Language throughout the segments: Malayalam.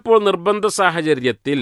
ചിലപ്പോൾ നിർബന്ധ സാഹചര്യത്തിൽ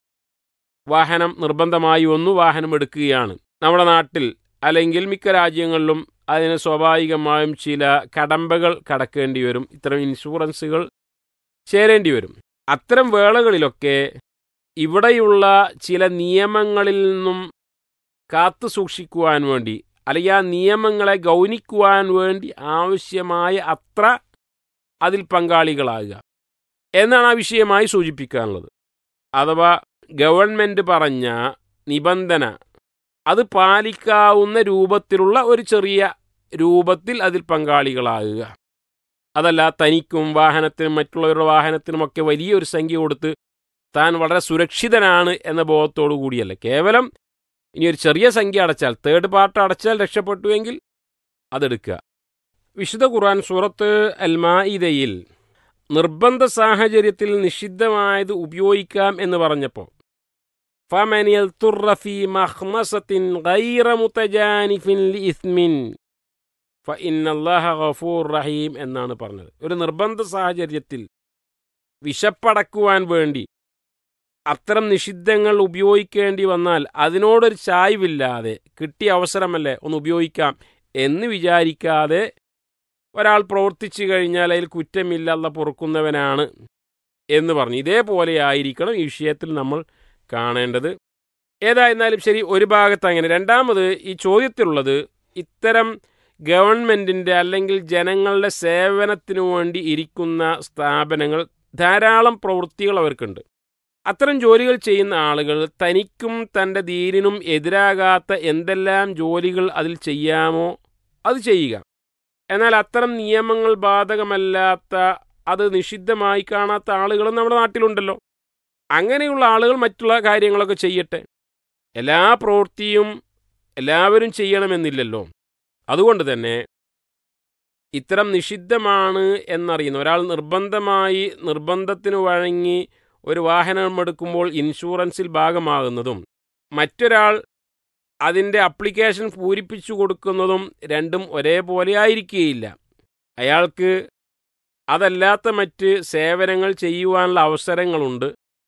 വാഹനം നിർബന്ധമായി വന്നു വാഹനം എടുക്കുകയാണ് നമ്മുടെ നാട്ടിൽ അല്ലെങ്കിൽ മിക്ക രാജ്യങ്ങളിലും അതിന് സ്വാഭാവികമായും ചില കടമ്പകൾ കടക്കേണ്ടി വരും ഇത്തരം ഇൻഷുറൻസുകൾ ചേരേണ്ടി വരും അത്തരം വേളകളിലൊക്കെ ഇവിടെയുള്ള ചില നിയമങ്ങളിൽ നിന്നും കാത്തു സൂക്ഷിക്കുവാൻ വേണ്ടി അല്ലെങ്കിൽ ആ നിയമങ്ങളെ ഗൗനിക്കുവാൻ വേണ്ടി ആവശ്യമായ അത്ര അതിൽ പങ്കാളികളാകുക എന്നാണ് ആ വിഷയമായി സൂചിപ്പിക്കാനുള്ളത് അഥവാ ഗവൺമെൻറ് പറഞ്ഞ നിബന്ധന അത് പാലിക്കാവുന്ന രൂപത്തിലുള്ള ഒരു ചെറിയ രൂപത്തിൽ അതിൽ പങ്കാളികളാകുക അതല്ല തനിക്കും വാഹനത്തിനും മറ്റുള്ളവരുടെ വാഹനത്തിനുമൊക്കെ വലിയൊരു സംഖ്യ കൊടുത്ത് താൻ വളരെ സുരക്ഷിതനാണ് എന്ന ബോധത്തോടു കൂടിയല്ല കേവലം ഇനി ഒരു ചെറിയ സംഖ്യ അടച്ചാൽ തേർഡ് പാർട്ട് അടച്ചാൽ രക്ഷപ്പെട്ടുവെങ്കിൽ അതെടുക്കുക വിശുദ്ധ ഖുർആൻ സൂറത്ത് അൽമായിദയിൽ നിർബന്ധ സാഹചര്യത്തിൽ നിഷിദ്ധമായത് ഉപയോഗിക്കാം എന്ന് പറഞ്ഞപ്പോൾ فمن يضطر في مخمصة غير متجانف لإثم فإن الله غفور رحيم എന്നാണ് പറഞ്ഞത് ഒരു നിർബന്ധ സാഹചര്യത്തിൽ വിശപ്പടക്കുവാൻ വേണ്ടി അത്തരം നിഷിദ്ധങ്ങൾ ഉപയോഗിക്കേണ്ടി വന്നാൽ അതിനോടൊരു ചായ്വില്ലാതെ കിട്ടിയ അവസരമല്ലേ ഒന്ന് ഉപയോഗിക്കാം എന്ന് വിചാരിക്കാതെ ഒരാൾ പ്രവർത്തിച്ചു കഴിഞ്ഞാൽ അതിൽ കുറ്റമില്ല അല്ല പൊറുക്കുന്നവനാണ് എന്ന് പറഞ്ഞു ഇതേപോലെ ആയിരിക്കണം ഈ വിഷയത്തിൽ നമ്മൾ കാണേണ്ടത് ഏതായിരുന്നാലും ശരി ഒരു ഭാഗത്ത് അങ്ങനെ രണ്ടാമത് ഈ ചോദ്യത്തിലുള്ളത് ഇത്തരം ഗവൺമെൻറ്റിൻ്റെ അല്ലെങ്കിൽ ജനങ്ങളുടെ സേവനത്തിനു വേണ്ടി ഇരിക്കുന്ന സ്ഥാപനങ്ങൾ ധാരാളം പ്രവൃത്തികൾ അവർക്കുണ്ട് അത്തരം ജോലികൾ ചെയ്യുന്ന ആളുകൾ തനിക്കും തൻ്റെ ദീനിനും എതിരാകാത്ത എന്തെല്ലാം ജോലികൾ അതിൽ ചെയ്യാമോ അത് ചെയ്യുക എന്നാൽ അത്തരം നിയമങ്ങൾ ബാധകമല്ലാത്ത അത് നിഷിദ്ധമായി കാണാത്ത ആളുകളും നമ്മുടെ നാട്ടിലുണ്ടല്ലോ അങ്ങനെയുള്ള ആളുകൾ മറ്റുള്ള കാര്യങ്ങളൊക്കെ ചെയ്യട്ടെ എല്ലാ പ്രവൃത്തിയും എല്ലാവരും ചെയ്യണമെന്നില്ലല്ലോ അതുകൊണ്ട് തന്നെ ഇത്തരം നിഷിദ്ധമാണ് എന്നറിയുന്ന ഒരാൾ നിർബന്ധമായി നിർബന്ധത്തിന് വഴങ്ങി ഒരു വാഹനം എടുക്കുമ്പോൾ ഇൻഷുറൻസിൽ ഭാഗമാകുന്നതും മറ്റൊരാൾ അതിൻ്റെ അപ്ലിക്കേഷൻ പൂരിപ്പിച്ചു കൊടുക്കുന്നതും രണ്ടും ഒരേപോലെ ആയിരിക്കുകയില്ല അയാൾക്ക് അതല്ലാത്ത മറ്റ് സേവനങ്ങൾ ചെയ്യുവാനുള്ള അവസരങ്ങളുണ്ട്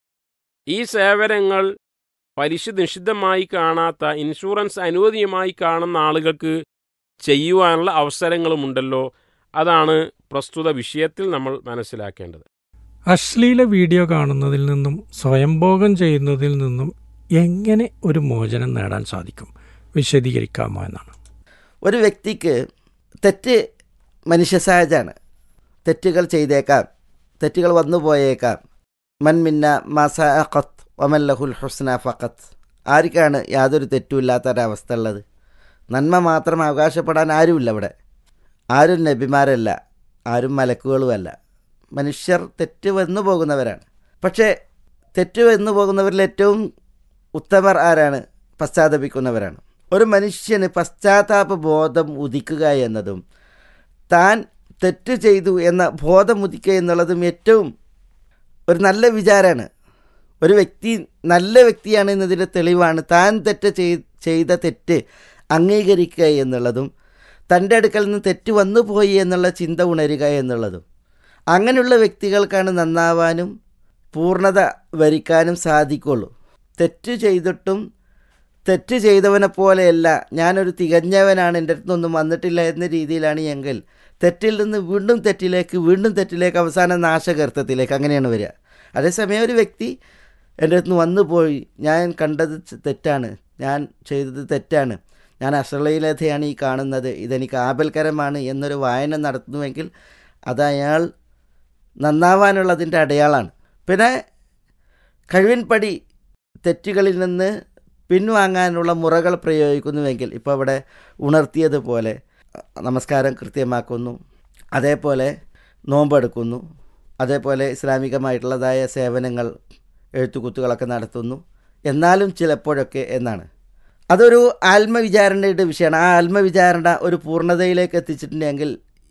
ഈ സേവനങ്ങൾ പലിശ നിഷിദ്ധമായി കാണാത്ത ഇൻഷുറൻസ് അനുവദനീയമായി കാണുന്ന ആളുകൾക്ക് ചെയ്യുവാനുള്ള അവസരങ്ങളുമുണ്ടല്ലോ അതാണ് പ്രസ്തുത വിഷയത്തിൽ നമ്മൾ മനസ്സിലാക്കേണ്ടത് അശ്ലീല വീഡിയോ കാണുന്നതിൽ നിന്നും സ്വയംഭോഗം ചെയ്യുന്നതിൽ നിന്നും എങ്ങനെ ഒരു മോചനം നേടാൻ സാധിക്കും വിശദീകരിക്കാമോ എന്നാണ് ഒരു വ്യക്തിക്ക് തെറ്റ് മനുഷ്യ സഹജമാണ് തെറ്റുകൾ ചെയ്തേക്കാം തെറ്റുകൾ വന്നു പോയേക്കാം മൻ മിന്ന മസഖത്ത് ഒമല്ലഹുൽ ഹുസ്ന ഫഖത്ത് ആർക്കാണ് യാതൊരു തെറ്റുമില്ലാത്ത ഒരവസ്ഥ ഉള്ളത് നന്മ മാത്രം അവകാശപ്പെടാൻ ആരുമില്ല അവിടെ ആരും നബിമാരല്ല ആരും മലക്കുകളുമല്ല മനുഷ്യർ തെറ്റ് വന്നു പോകുന്നവരാണ് പക്ഷേ തെറ്റ് വന്നു പോകുന്നവരിൽ ഏറ്റവും ഉത്തമർ ആരാണ് പശ്ചാത്തപിക്കുന്നവരാണ് ഒരു മനുഷ്യന് പശ്ചാത്താപ ബോധം ഉദിക്കുക എന്നതും താൻ തെറ്റ് ചെയ്തു എന്ന ബോധം ഉദിക്കുക എന്നുള്ളതും ഏറ്റവും ഒരു നല്ല വിചാരമാണ് ഒരു വ്യക്തി നല്ല വ്യക്തിയാണ് എന്നതിൻ്റെ തെളിവാണ് താൻ തെറ്റ് ചെയ്ത തെറ്റ് അംഗീകരിക്കുക എന്നുള്ളതും തൻ്റെ അടുക്കൽ നിന്ന് തെറ്റ് വന്നു പോയി എന്നുള്ള ചിന്ത ഉണരുക എന്നുള്ളതും അങ്ങനെയുള്ള വ്യക്തികൾക്കാണ് നന്നാവാനും പൂർണ്ണത വരിക്കാനും സാധിക്കുള്ളൂ തെറ്റ് ചെയ്തിട്ടും തെറ്റ് ചെയ്തവനെ പോലെയല്ല ഞാനൊരു തികഞ്ഞവനാണ് എൻ്റെ അടുത്തൊന്നും വന്നിട്ടില്ല എന്ന രീതിയിലാണ് എങ്കിൽ തെറ്റിൽ നിന്ന് വീണ്ടും തെറ്റിലേക്ക് വീണ്ടും തെറ്റിലേക്ക് അവസാന നാശകർത്തത്തിലേക്ക് അങ്ങനെയാണ് വരിക അതേസമയം ഒരു വ്യക്തി എൻ്റെ അടുത്ത് വന്നു പോയി ഞാൻ കണ്ടത് തെറ്റാണ് ഞാൻ ചെയ്തത് തെറ്റാണ് ഞാൻ അശ്ലീലതയാണ് ഈ കാണുന്നത് ഇതെനിക്ക് ആപൽക്കരമാണ് എന്നൊരു വായന നടത്തുന്നുവെങ്കിൽ അത് അയാൾ നന്നാവാനുള്ളതിൻ്റെ അടയാളാണ് പിന്നെ കഴിവിൻപടി തെറ്റുകളിൽ നിന്ന് പിൻവാങ്ങാനുള്ള മുറകൾ പ്രയോഗിക്കുന്നുവെങ്കിൽ ഇപ്പോൾ ഇവിടെ ഉണർത്തിയതുപോലെ നമസ്കാരം കൃത്യമാക്കുന്നു അതേപോലെ നോമ്പെടുക്കുന്നു അതേപോലെ ഇസ്ലാമികമായിട്ടുള്ളതായ സേവനങ്ങൾ എഴുത്തുകുത്തുകളൊക്കെ നടത്തുന്നു എന്നാലും ചിലപ്പോഴൊക്കെ എന്നാണ് അതൊരു ആത്മവിചാരണയുടെ വിഷയമാണ് ആ ആത്മവിചാരണ ഒരു പൂർണ്ണതയിലേക്ക് എത്തിച്ചിട്ടുണ്ടെങ്കിൽ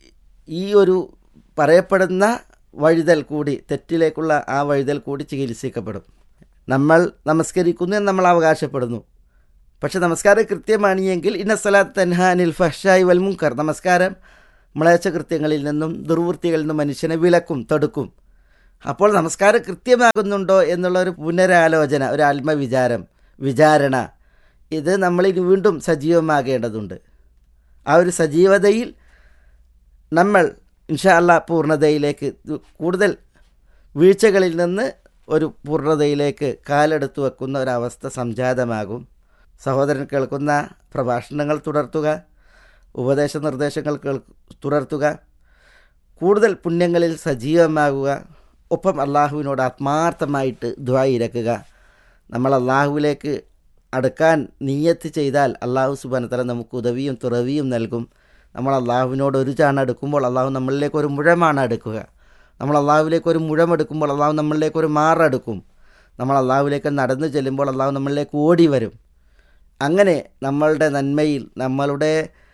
ഈ ഒരു പറയപ്പെടുന്ന വഴുതൽ കൂടി തെറ്റിലേക്കുള്ള ആ വഴുതൽ കൂടി ചികിത്സിക്കപ്പെടും നമ്മൾ നമസ്കരിക്കുന്നു എന്ന് നമ്മൾ അവകാശപ്പെടുന്നു പക്ഷെ നമസ്കാരം കൃത്യമാണ് എങ്കിൽ ഇന്ന സ്ഥലത്ത് തൻഹാനിൽ ഫഷായി വൽ മുങ്കർ നമസ്കാരം മ്ലേച്ഛ കൃത്യങ്ങളിൽ നിന്നും ദുർവൃത്തികളിൽ നിന്നും മനുഷ്യനെ വിലക്കും തടുക്കും അപ്പോൾ നമസ്കാരം കൃത്യമാകുന്നുണ്ടോ എന്നുള്ള ഒരു പുനരാലോചന ഒരു ആത്മവിചാരം വിചാരണ ഇത് നമ്മളിൽ വീണ്ടും സജീവമാകേണ്ടതുണ്ട് ആ ഒരു സജീവതയിൽ നമ്മൾ ഇൻഷാ അല്ലാ പൂർണ്ണതയിലേക്ക് കൂടുതൽ വീഴ്ചകളിൽ നിന്ന് ഒരു പൂർണ്ണതയിലേക്ക് കാലെടുത്തു വെക്കുന്ന ഒരവസ്ഥ സംജാതമാകും സഹോദരൻ കേൾക്കുന്ന പ്രഭാഷണങ്ങൾ തുടർത്തുക ഉപദേശ നിർദ്ദേശങ്ങൾ കേൾ തുടർത്തുക കൂടുതൽ പുണ്യങ്ങളിൽ സജീവമാകുക ഒപ്പം അള്ളാഹുവിനോട് ആത്മാർത്ഥമായിട്ട് ദ്വായിരക്കുക നമ്മൾ അള്ളാഹുവിലേക്ക് അടുക്കാൻ നീയത്ത് ചെയ്താൽ അള്ളാഹു സുബാനത്തല നമുക്ക് ഉദവിയും തുറവിയും നൽകും നമ്മൾ അള്ളാഹുവിനോട് ഒരു ചാണ് എടുക്കുമ്പോൾ അള്ളാഹു നമ്മളിലേക്ക് ഒരു മുഴമാണ് എടുക്കുക നമ്മൾ അള്ളാഹുവിലേക്ക് ഒരു മുഴം എടുക്കുമ്പോൾ അള്ളാഹു നമ്മളിലേക്ക് ഒരു മാറെടുക്കും നമ്മൾ അള്ളാഹുവിലേക്ക് നടന്നു ചെല്ലുമ്പോൾ അള്ളാഹു നമ്മളിലേക്ക് ഓടി വരും അങ്ങനെ നമ്മളുടെ നന്മയിൽ നമ്മളുടെ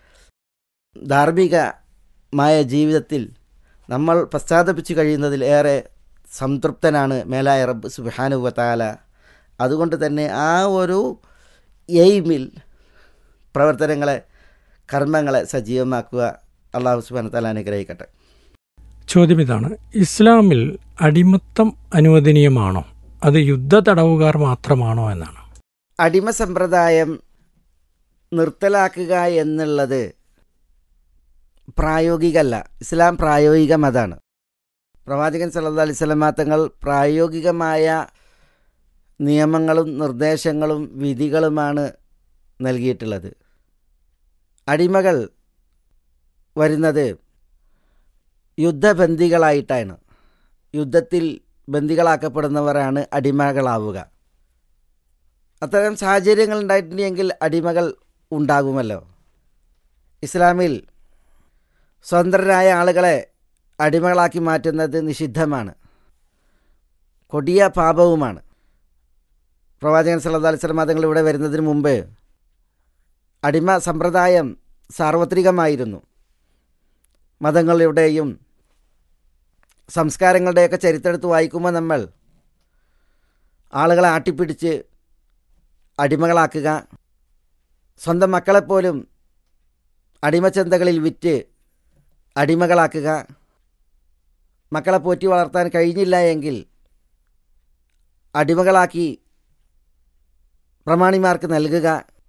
ധാർമ്മികമായ ജീവിതത്തിൽ നമ്മൾ പശ്ചാത്തപിച്ച് കഴിയുന്നതിൽ ഏറെ സംതൃപ്തനാണ് മേലായ റബ്ബ് സുബാനുവത്താല അതുകൊണ്ട് തന്നെ ആ ഒരു എയിമിൽ പ്രവർത്തനങ്ങളെ കർമ്മങ്ങളെ സജീവമാക്കുക അള്ളാഹു സുബാന താല അനുഗ്രഹിക്കട്ടെ ചോദ്യം ഇതാണ് ഇസ്ലാമിൽ അടിമത്തം അനുവദനീയമാണോ അത് യുദ്ധ തടവുകാർ മാത്രമാണോ എന്നാണ് അടിമ സമ്പ്രദായം നിർത്തലാക്കുക എന്നുള്ളത് പ്രായോഗികമല്ല ഇസ്ലാം പ്രായോഗിക മതമാണ് പ്രവാചകൻ സല്ലല്ലാഹു അലൈഹി വസല്ലമ തങ്ങൾ പ്രായോഗികമായ നിയമങ്ങളും നിർദ്ദേശങ്ങളും വിധികളുമാണ് നൽകിയിട്ടുള്ളത് അടിമകൾ വരുന്നത് യുദ്ധബന്ദികളായിട്ടാണ് യുദ്ധത്തിൽ ബന്ദികളാക്കപ്പെടുന്നവരാണ് അടിമകളാവുക അത്തരം സാഹചര്യങ്ങൾ ഉണ്ടായിട്ടുണ്ടെങ്കിൽ അടിമകൾ ഉണ്ടാകുമല്ലോ ഇസ്ലാമിൽ സ്വതന്ത്രരായ ആളുകളെ അടിമകളാക്കി മാറ്റുന്നത് നിഷിദ്ധമാണ് കൊടിയ പാപവുമാണ് പ്രവാചകൻ സല്ലല്ലാഹു അലൈഹി വസല്ലം തങ്ങൾ ഇവിടെ വരുന്നതിന് മുമ്പ് അടിമ സമ്പ്രദായം സാർവത്രികമായിരുന്നു മതങ്ങളുടെയും സംസ്കാരങ്ങളുടെയൊക്കെ ചരിത്രമെടുത്ത് വായിക്കുമ്പോൾ നമ്മൾ ആളുകളെ ആട്ടിപ്പിടിച്ച് അടിമകളാക്കുക സ്വന്തം മക്കളെപ്പോലും അടിമച്ചന്തകളിൽ വിറ്റ് അടിമകളാക്കുക മക്കളെ പോറ്റി വളർത്താൻ കഴിഞ്ഞില്ല എങ്കിൽ അടിമകളാക്കി പ്രമാണിമാർക്ക് നൽകുക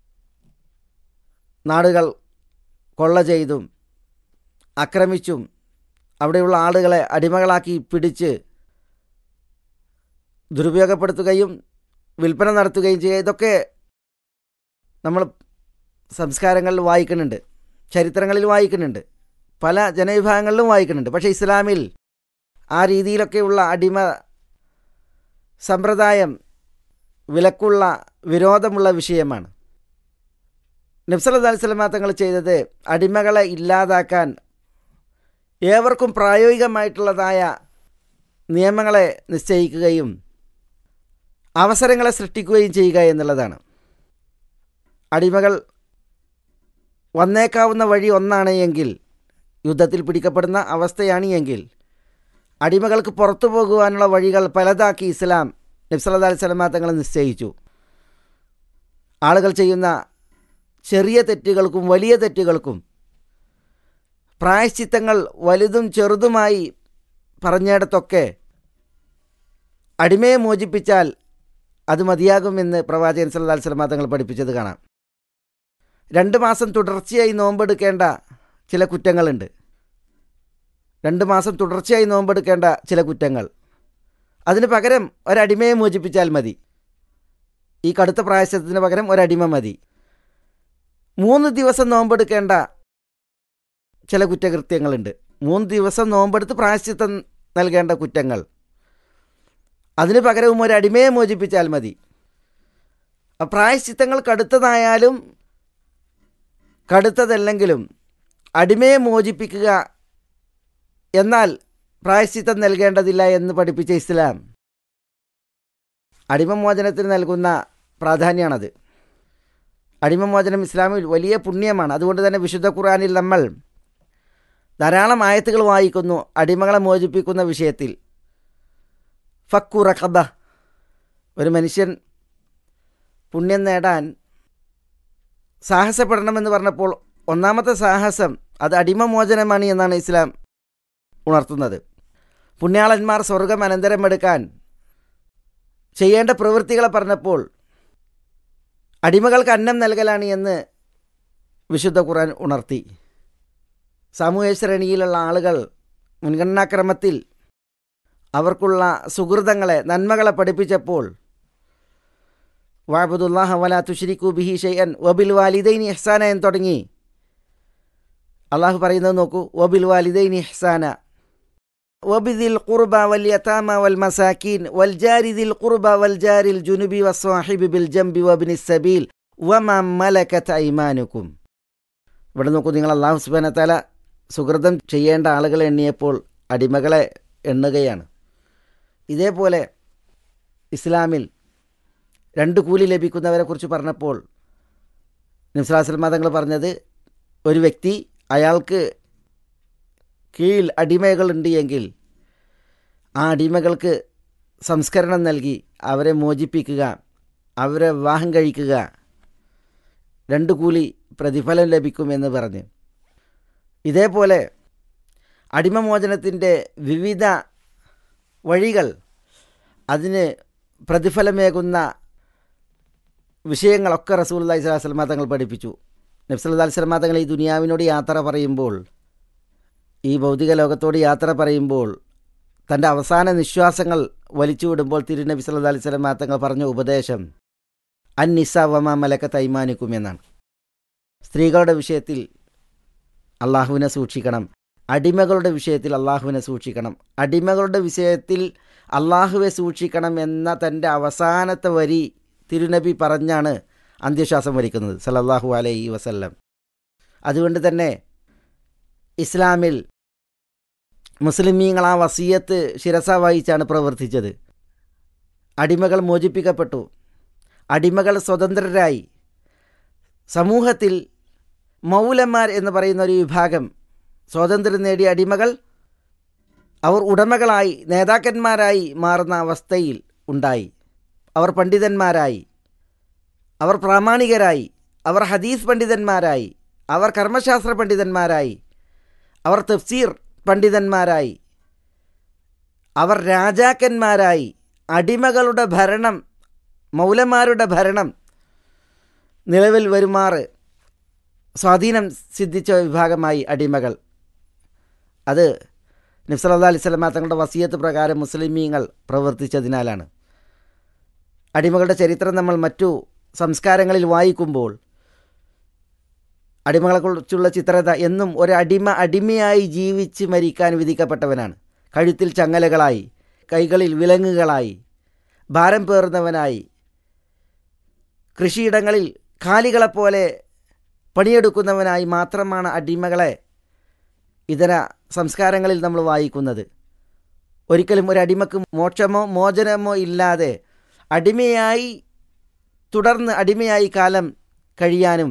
നാടുകൾ കൊള്ള ചെയ്തും ആക്രമിച്ചും അവിടെയുള്ള ആളുകളെ അടിമകളാക്കി പിടിച്ച് ദുരുപയോഗപ്പെടുത്തുകയും വിൽപ്പന നടത്തുകയും ചെയ്യുക ഇതൊക്കെ നമ്മൾ സംസ്കാരങ്ങളിൽ വായിക്കുന്നുണ്ട് ചരിത്രങ്ങളിൽ വായിക്കുന്നുണ്ട് പല ജനവിഭാഗങ്ങളിലും വായിക്കുന്നുണ്ട് പക്ഷേ ഇസ്ലാമിൽ ആ രീതിയിലൊക്കെയുള്ള അടിമ സമ്പ്രദായം വിലക്കുള്ള വിരോധമുള്ള വിഷയമാണ് നബ്സല്ലാ അലിസ്ലമ തങ്ങൾ ചെയ്തത് അടിമകളെ ഇല്ലാതാക്കാൻ ഏവർക്കും പ്രായോഗികമായിട്ടുള്ളതായ നിയമങ്ങളെ നിശ്ചയിക്കുകയും അവസരങ്ങളെ സൃഷ്ടിക്കുകയും ചെയ്യുക എന്നുള്ളതാണ് അടിമകൾ വന്നേക്കാവുന്ന വഴി ഒന്നാണ് എങ്കിൽ യുദ്ധത്തിൽ പിടിക്കപ്പെടുന്ന അവസ്ഥയാണ് എങ്കിൽ അടിമകൾക്ക് പുറത്തു പോകുവാനുള്ള വഴികൾ പലതാക്കി ഇസ്ലാം നബ്സല്ലാ അലൈഹി സ്വലമ തങ്ങൾ നിശ്ചയിച്ചു ആളുകൾ ചെയ്യുന്ന ചെറിയ തെറ്റുകൾക്കും വലിയ തെറ്റുകൾക്കും പ്രായശ്ചിത്തങ്ങൾ വലുതും ചെറുതുമായി പറഞ്ഞിടത്തൊക്കെ അടിമയെ മോചിപ്പിച്ചാൽ അത് മതിയാകുമെന്ന് പ്രവാചകൻ സല്ലല്ലാഹു അലൈഹി വസല്ലം തങ്ങൾ പഠിപ്പിച്ചത് കാണാം രണ്ട് മാസം തുടർച്ചയായി നോമ്പെടുക്കേണ്ട ചില കുറ്റങ്ങളുണ്ട് രണ്ട് മാസം തുടർച്ചയായി നോമ്പെടുക്കേണ്ട ചില കുറ്റങ്ങൾ അതിന് പകരം ഒരടിമയെ മോചിപ്പിച്ചാൽ മതി ഈ കടുത്ത പ്രായശ്ചിത്തത്തിന് പകരം ഒരടിമ മതി മൂന്ന് ദിവസം നോമ്പെടുക്കേണ്ട ചില കുറ്റകൃത്യങ്ങളുണ്ട് മൂന്ന് ദിവസം നോമ്പെടുത്ത് പ്രായശ്ചിത്തം നൽകേണ്ട കുറ്റങ്ങൾ അതിന് പകരവും ഒരു അടിമയെ മോചിപ്പിച്ചാൽ മതി ആ പ്രായശ്ചിത്തങ്ങൾ കടുത്തതായാലും കടുത്തതല്ലെങ്കിലും അടിമയെ മോചിപ്പിക്കുക എന്നാൽ പ്രായശ്ചിത്തം നൽകേണ്ടതില്ല എന്ന് പഠിപ്പിച്ച ഇസ്ലാം അടിമമോചനത്തിന് നൽകുന്ന പ്രാധാന്യമാണത് അടിമമോചനം ഇസ്ലാമിൽ വലിയ പുണ്യമാണ് അതുകൊണ്ട് തന്നെ വിശുദ്ധ ഖുർആനിൽ നമ്മൾ ധാരാളം ആയത്തുകൾ വായിക്കുന്നു അടിമകളെ മോചിപ്പിക്കുന്ന വിഷയത്തിൽ ഫക്കു റഖബ ഒരു മനുഷ്യൻ പുണ്യം നേടാൻ സാഹസപ്പെടണമെന്ന് പറഞ്ഞപ്പോൾ ഒന്നാമത്തെ സാഹസം അത് അടിമമോചനമാണ് എന്നാണ് ഇസ്ലാം ഉണർത്തുന്നത് പുണ്യാളന്മാർ സ്വർഗം അനന്തരമെടുക്കാൻ ചെയ്യേണ്ട പ്രവൃത്തികളെ പറഞ്ഞപ്പോൾ അടിമകൾക്ക് അന്നം നൽകലാണ് എന്ന് വിശുദ്ധ ഖുർആൻ ഉണർത്തി സാമൂഹ്യ ശ്രേണിയിലുള്ള ആളുകൾ മുൻഗണനാക്രമത്തിൽ അവർക്കുള്ള സുഹൃതങ്ങളെ നന്മകളെ പഠിപ്പിച്ചപ്പോൾ വാബുദുല്ലാഹ വല തുഷരിക്കു ബിഹി ഷെയ്യൻ വബിൽ വാലിദൈനി ഇഹ്സാന എന്ന് തുടങ്ങി അള്ളാഹു പറയുന്നത് നോക്കൂ വബിൽ വാലിദൈനി ഇഹ്സാന വബിദിൽ ഖുർബ വൽ യതാമ വൽ മസാക്കീൻ വൽ ജാരി ദിൽ ഖുർബ വൽ ജാരിൽ ജുനുബി വസ്വാഹിബി ബിൽ ജംബി വബിനി സബീൽ വമ മലക്കത്ത് ഐമാനുക്കും ഇവിടെ നോക്കൂ നിങ്ങൾ അള്ളാഹു സുബാന തല സുഹൃതം ചെയ്യേണ്ട ആളുകളെ എണ്ണിയപ്പോൾ അടിമകളെ എണ്ണുകയാണ് ഇതേപോലെ ഇസ്ലാമിൽ രണ്ട് കൂലി ലഭിക്കുന്നവരെ കുറിച്ച് പറഞ്ഞപ്പോൾ നിംസലാസ്ലം തങ്ങൾ പറഞ്ഞത് ഒരു വ്യക്തി അയാൾക്ക് കീഴിൽ അടിമകളുണ്ട് എങ്കിൽ ആ അടിമകൾക്ക് സംസ്കരണം നൽകി അവരെ മോചിപ്പിക്കുക അവരെ വിവാഹം കഴിക്കുക രണ്ട് കൂലി പ്രതിഫലം ലഭിക്കുമെന്ന് പറഞ്ഞ് ഇതേപോലെ അടിമമോചനത്തിൻ്റെ വിവിധ വഴികൾ അതിന് പ്രതിഫലമേകുന്ന വിഷയങ്ങളൊക്കെ റസൂൽ അള്ളഹി സ്വലാസ്ലമ തങ്ങൾ പഠിപ്പിച്ചു നബ്സല്ലാ സ്വലമ തങ്ങൾ ഈ ദുനിയാവിനോട് യാത്ര പറയുമ്പോൾ ഈ ഭൗതിക ലോകത്തോട് യാത്ര പറയുമ്പോൾ തൻ്റെ അവസാന നിശ്വാസങ്ങൾ വലിച്ചു വിടുമ്പോൾ തിരുനബി സല്ലാ അലൈഹി സ്വലമ തങ്ങൾ പറഞ്ഞ ഉപദേശം അൻ നിസ വമ മലക്ക തൈമാനിക്കും എന്നാണ് സ്ത്രീകളുടെ വിഷയത്തിൽ അള്ളാഹുവിനെ സൂക്ഷിക്കണം അടിമകളുടെ വിഷയത്തിൽ അള്ളാഹുവിനെ സൂക്ഷിക്കണം അടിമകളുടെ വിഷയത്തിൽ അള്ളാഹുവെ സൂക്ഷിക്കണം എന്ന തൻ്റെ അവസാനത്തെ വരി തിരുനബി പറഞ്ഞാണ് അന്ത്യശ്വാസം വരിക്കുന്നത് സലല്ലാഹു അലൈഹി വസല്ലം അതുകൊണ്ട് തന്നെ ഇസ്ലാമിൽ മുസ്ലിമീങ്ങൾ ആ വസീയത്ത് ശിരസ വഹിച്ചാണ് പ്രവർത്തിച്ചത് അടിമകൾ മോചിപ്പിക്കപ്പെട്ടു അടിമകൾ സ്വതന്ത്രരായി സമൂഹത്തിൽ മൗലന്മാർ എന്ന് പറയുന്ന ഒരു വിഭാഗം സ്വാതന്ത്ര്യം നേടിയ അടിമകൾ അവർ ഉടമകളായി നേതാക്കന്മാരായി മാറുന്ന അവസ്ഥയിൽ ഉണ്ടായി അവർ പണ്ഡിതന്മാരായി അവർ പ്രാമാണികരായി അവർ ഹദീസ് പണ്ഡിതന്മാരായി അവർ കർമ്മശാസ്ത്ര പണ്ഡിതന്മാരായി അവർ തഫ്സീർ പണ്ഡിതന്മാരായി അവർ രാജാക്കന്മാരായി അടിമകളുടെ ഭരണം മൗലന്മാരുടെ ഭരണം നിലവിൽ വരുമാറ് സ്വാധീനം സിദ്ധിച്ച വിഭാഗമായി അടിമകൾ അത് നബ്സല്ലാ അലൈഹി സ്വലമ തങ്ങളുടെ വസീയത്ത് പ്രകാരം മുസ്ലിമീങ്ങൾ പ്രവർത്തിച്ചതിനാലാണ് അടിമകളുടെ ചരിത്രം നമ്മൾ മറ്റു സംസ്കാരങ്ങളിൽ വായിക്കുമ്പോൾ അടിമകളെക്കുറിച്ചുള്ള ചിത്രത എന്നും ഒരു അടിമ അടിമയായി ജീവിച്ച് മരിക്കാൻ വിധിക്കപ്പെട്ടവനാണ് കഴുത്തിൽ ചങ്ങലകളായി കൈകളിൽ വിലങ്ങുകളായി ഭാരം പേറുന്നവനായി കൃഷിയിടങ്ങളിൽ കാലികളെപ്പോലെ പണിയെടുക്കുന്നവനായി മാത്രമാണ് അടിമകളെ ഇതര സംസ്കാരങ്ങളിൽ നമ്മൾ വായിക്കുന്നത് ഒരിക്കലും ഒരു അടിമക്ക് മോക്ഷമോ മോചനമോ ഇല്ലാതെ അടിമയായി തുടർന്ന് അടിമയായി കാലം കഴിയാനും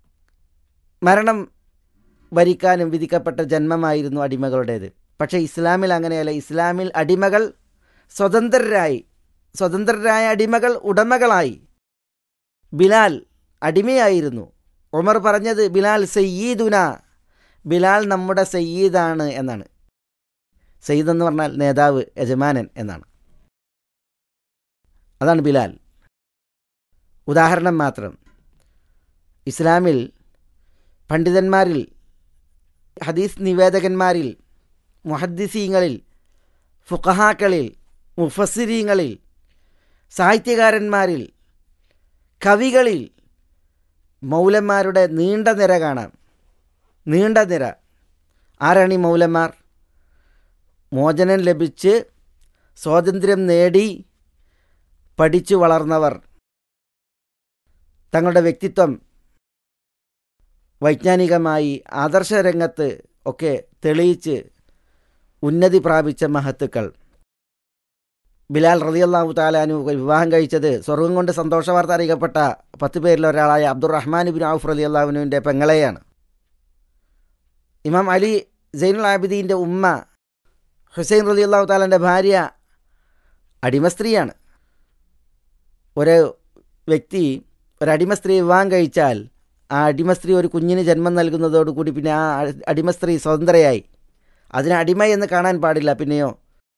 മരണം വരിക്കാനും വിധിക്കപ്പെട്ട ജന്മമായിരുന്നു അടിമകളുടേത് പക്ഷേ ഇസ്ലാമിൽ അങ്ങനെയല്ല ഇസ്ലാമിൽ അടിമകൾ സ്വതന്ത്രരായി സ്വതന്ത്രരായ അടിമകൾ ഉടമകളായി ബിലാൽ അടിമയായിരുന്നു ഉമർ പറഞ്ഞത് ബിലാൽ സയ്യീദുന ബിലാൽ നമ്മുടെ സയ്യീദാണ് എന്നാണ് സയ്യിദ് എന്ന് പറഞ്ഞാൽ നേതാവ് യജമാനൻ എന്നാണ് അതാണ് ബിലാൽ ഉദാഹരണം മാത്രം ഇസ്ലാമിൽ പണ്ഡിതന്മാരിൽ ഹദീസ് നിവേദകന്മാരിൽ മുഹദ്ദിസീങ്ങളിൽ ഫുഖഹാക്കളിൽ മുഫസ്സിരീങ്ങളിൽ സാഹിത്യകാരന്മാരിൽ കവികളിൽ മൗലന്മാരുടെ നീണ്ട നിര കാണാം നീണ്ട നിര ആരാണ് ഈ മൗലന്മാർ മോചനം ലഭിച്ച് സ്വാതന്ത്ര്യം നേടി പഠിച്ചു വളർന്നവർ തങ്ങളുടെ വ്യക്തിത്വം വൈജ്ഞാനികമായി ആദർശരംഗത്ത് ഒക്കെ തെളിയിച്ച് ഉന്നതി പ്രാപിച്ച മഹത്തുക്കൾ ബിലാൽ റളിയല്ലാഹു താലാനു വിവാഹം കഴിച്ചത് സ്വർഗം കൊണ്ട് സന്തോഷവാർത്ത അറിയിക്കപ്പെട്ട പത്ത് പേരിൽ ഒരാളായ അബ്ദുറഹ്മാൻ ബിൻ ഔഫ് റലി അള്ളാഹുനുവിൻ്റെ പെങ്ങളെയാണ് ഇമാം അലി സൈനുൽ ആബിദീൻ്റെ ഉമ്മ ഹുസൈൻ റലി അള്ളാഹു താലാൻ്റെ ഭാര്യ അടിമ സ്ത്രീയാണ് ഒരു വ്യക്തി ഒരു അടിമ സ്ത്രീ വിവാഹം കഴിച്ചാൽ ആ അടിമ സ്ത്രീ ഒരു കുഞ്ഞിന് ജന്മം നൽകുന്നതോടുകൂടി പിന്നെ ആ അടിമ സ്ത്രീ സ്വതന്ത്രയായി അതിനെ അടിമ എന്ന് കാണാൻ പാടില്ല പിന്നെയോ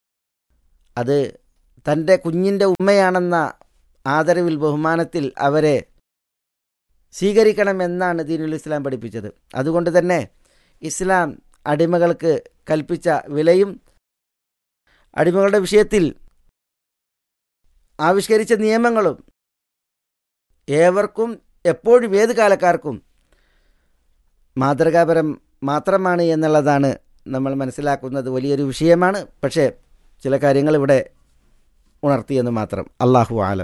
അത് തൻ്റെ കുഞ്ഞിൻ്റെ ഉമ്മയാണെന്ന ആദരവിൽ ബഹുമാനത്തിൽ അവരെ സ്വീകരിക്കണമെന്നാണ് ദീനുൽ ഇസ്ലാം പഠിപ്പിച്ചത് അതുകൊണ്ട് തന്നെ ഇസ്ലാം അടിമകൾക്ക് കൽപ്പിച്ച വിലയും അടിമകളുടെ വിഷയത്തിൽ ആവിഷ്കരിച്ച നിയമങ്ങളും ഏവർക്കും എപ്പോഴും ഏത് കാലക്കാർക്കും മാതൃകാപരം മാത്രമാണ് എന്നുള്ളതാണ് നമ്മൾ മനസ്സിലാക്കുന്നത് വലിയൊരു വിഷയമാണ് പക്ഷേ ചില കാര്യങ്ങൾ ഇവിടെ ഉണർത്തിയെന്ന് മാത്രം അള്ളാഹു ആലം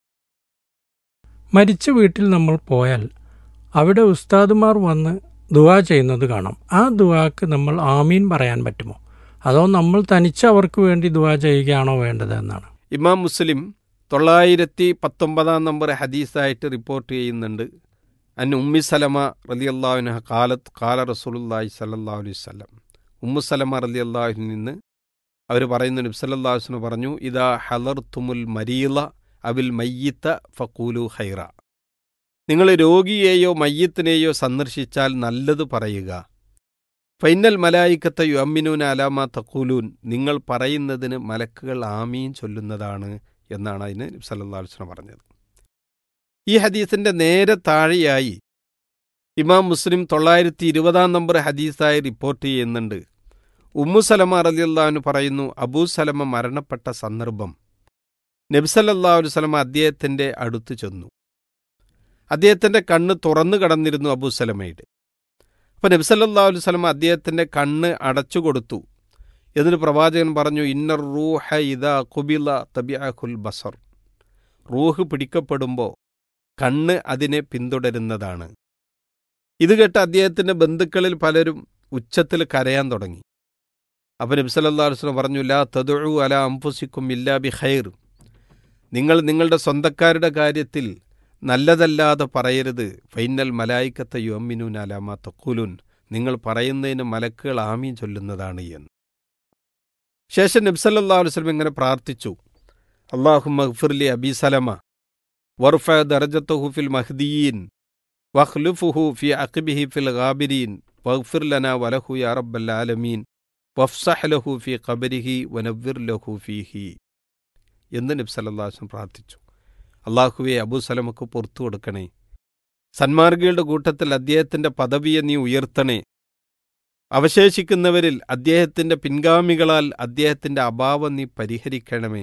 മരിച്ച വീട്ടിൽ നമ്മൾ പോയാൽ അവിടെ ഉസ്താദുമാർ വന്ന് ദുവാ ചെയ്യുന്നത് കാണാം ആ ദുവാക്ക് നമ്മൾ ആമീൻ പറയാൻ പറ്റുമോ അതോ നമ്മൾ തനിച്ച് അവർക്ക് വേണ്ടി ദുവാ ചെയ്യുകയാണോ വേണ്ടത് എന്നാണ് ഇമാം മുസ്ലിം തൊള്ളായിരത്തി പത്തൊമ്പതാം നമ്പർ ഹദീസായിട്ട് റിപ്പോർട്ട് ചെയ്യുന്നുണ്ട് അൻ ഉമ്മി സലമ റലി അള്ളാഹുന കാലത്ത് കാല റസൂലുല്ലാഹി സല്ലല്ലാഹു അലൈഹി വസല്ലം ഉമ്മു സലമ റലി അള്ളാഹുവിൽ നിന്ന് അവർ പറയുന്നു നബ്സല്ലാഹുസ്ന് പറഞ്ഞു ഇതാ ഹലർ തുമുൽ മരീല അവിൽ മയ്യത്ത ഫക്കൂലു ഹൈറ നിങ്ങൾ രോഗിയെയോ മയ്യത്തിനെയോ സന്ദർശിച്ചാൽ നല്ലത് പറയുക ഫൈനൽ മലായിക്കത്ത യുഅമ്മിനൂൻ അലാമ തക്കൂലൂൻ നിങ്ങൾ പറയുന്നതിന് മലക്കുകൾ ആമീൻ ചൊല്ലുന്നതാണ് എന്നാണ് അതിന് സല്ലാസ്ലം പറഞ്ഞത് ഈ ഹദീസിന്റെ നേരെ താഴെയായി ഇമാം മുസ്ലിം തൊള്ളായിരത്തി ഇരുപതാം നമ്പർ ഹദീസായി റിപ്പോർട്ട് ചെയ്യുന്നുണ്ട് ഉമ്മു സലമ റലിയല്ലാഹു പറയുന്നു അബൂ സലമ മരണപ്പെട്ട സന്ദർഭം നബ്സല്ലാഹു വസ്ലമ അദ്ദേഹത്തിന്റെ അടുത്ത് ചെന്നു അദ്ദേഹത്തിന്റെ കണ്ണ് തുറന്നു കടന്നിരുന്നു അബൂ സലമയുടെ അപ്പം നബ്സല്ലാഹു വസ്ലമ അദ്ദേഹത്തിന്റെ കണ്ണ് അടച്ചു കൊടുത്തു എന്നിട്ട് പ്രവാചകൻ പറഞ്ഞു ഇന്നർ റൂഹ ഇത കുബില തബിഅഖുൽ ബസർ റൂഹ് പിടിക്കപ്പെടുമ്പോൾ കണ്ണ് അതിനെ പിന്തുടരുന്നതാണ് ഇത് കേട്ട് അദ്ദേഹത്തിന്റെ ബന്ധുക്കളിൽ പലരും ഉച്ചത്തിൽ കരയാൻ തുടങ്ങി അപ്പം നബ്സല്ലാ വസ്ലം പറഞ്ഞു ലാ തതുഴു അല അംഫുസിക്കും ഇല്ലാ ബി ഖൈർ നിങ്ങൾ നിങ്ങളുടെ സ്വന്തക്കാരുടെ കാര്യത്തിൽ നല്ലതല്ലാതെ പറയരുത് ഫൈനൽ മലായിക്കത്ത യുഅമ്മിനൂൻ അലാമ തക്കൂലുൻ നിങ്ങൾ പറയുന്നതിന് മലക്കുകൾ ആമീൻ ചൊല്ലുന്നതാണ് എന്ന് ശേഷം നബ്സല്ലാ വസ്ലം ഇങ്ങനെ പ്രാർത്ഥിച്ചു അള്ളാഹു മഹ്ഫിർലി അബി സലമ വർഫ ദർജത്തുഹു ഫിൽ മഹ്ദീൻ വഖ്ലുഫുഹു ഫി അഖ്ബിഹി ഫിൽ ഗാബിരീൻ വഗ്ഫിർ ലന വലഹു യാ റബ്ബൽ ആലമീൻ വഫ്സഹ് ലഹു ഫി ഖബരിഹി വനവ്വിർ ലഹു ഫീഹി എന്ന് നബ്സല്ലാസ്ലം പ്രാർത്ഥിച്ചു അള്ളാഹുവെ അബൂ സലമക്ക് പുറത്തു കൊടുക്കണേ സന്മാർഗികളുടെ കൂട്ടത്തിൽ അദ്ദേഹത്തിന്റെ പദവിയെ നീ ഉയർത്തണേ അവശേഷിക്കുന്നവരിൽ അദ്ദേഹത്തിന്റെ പിൻഗാമികളാൽ അദ്ദേഹത്തിന്റെ അഭാവം നീ പരിഹരിക്കണമേ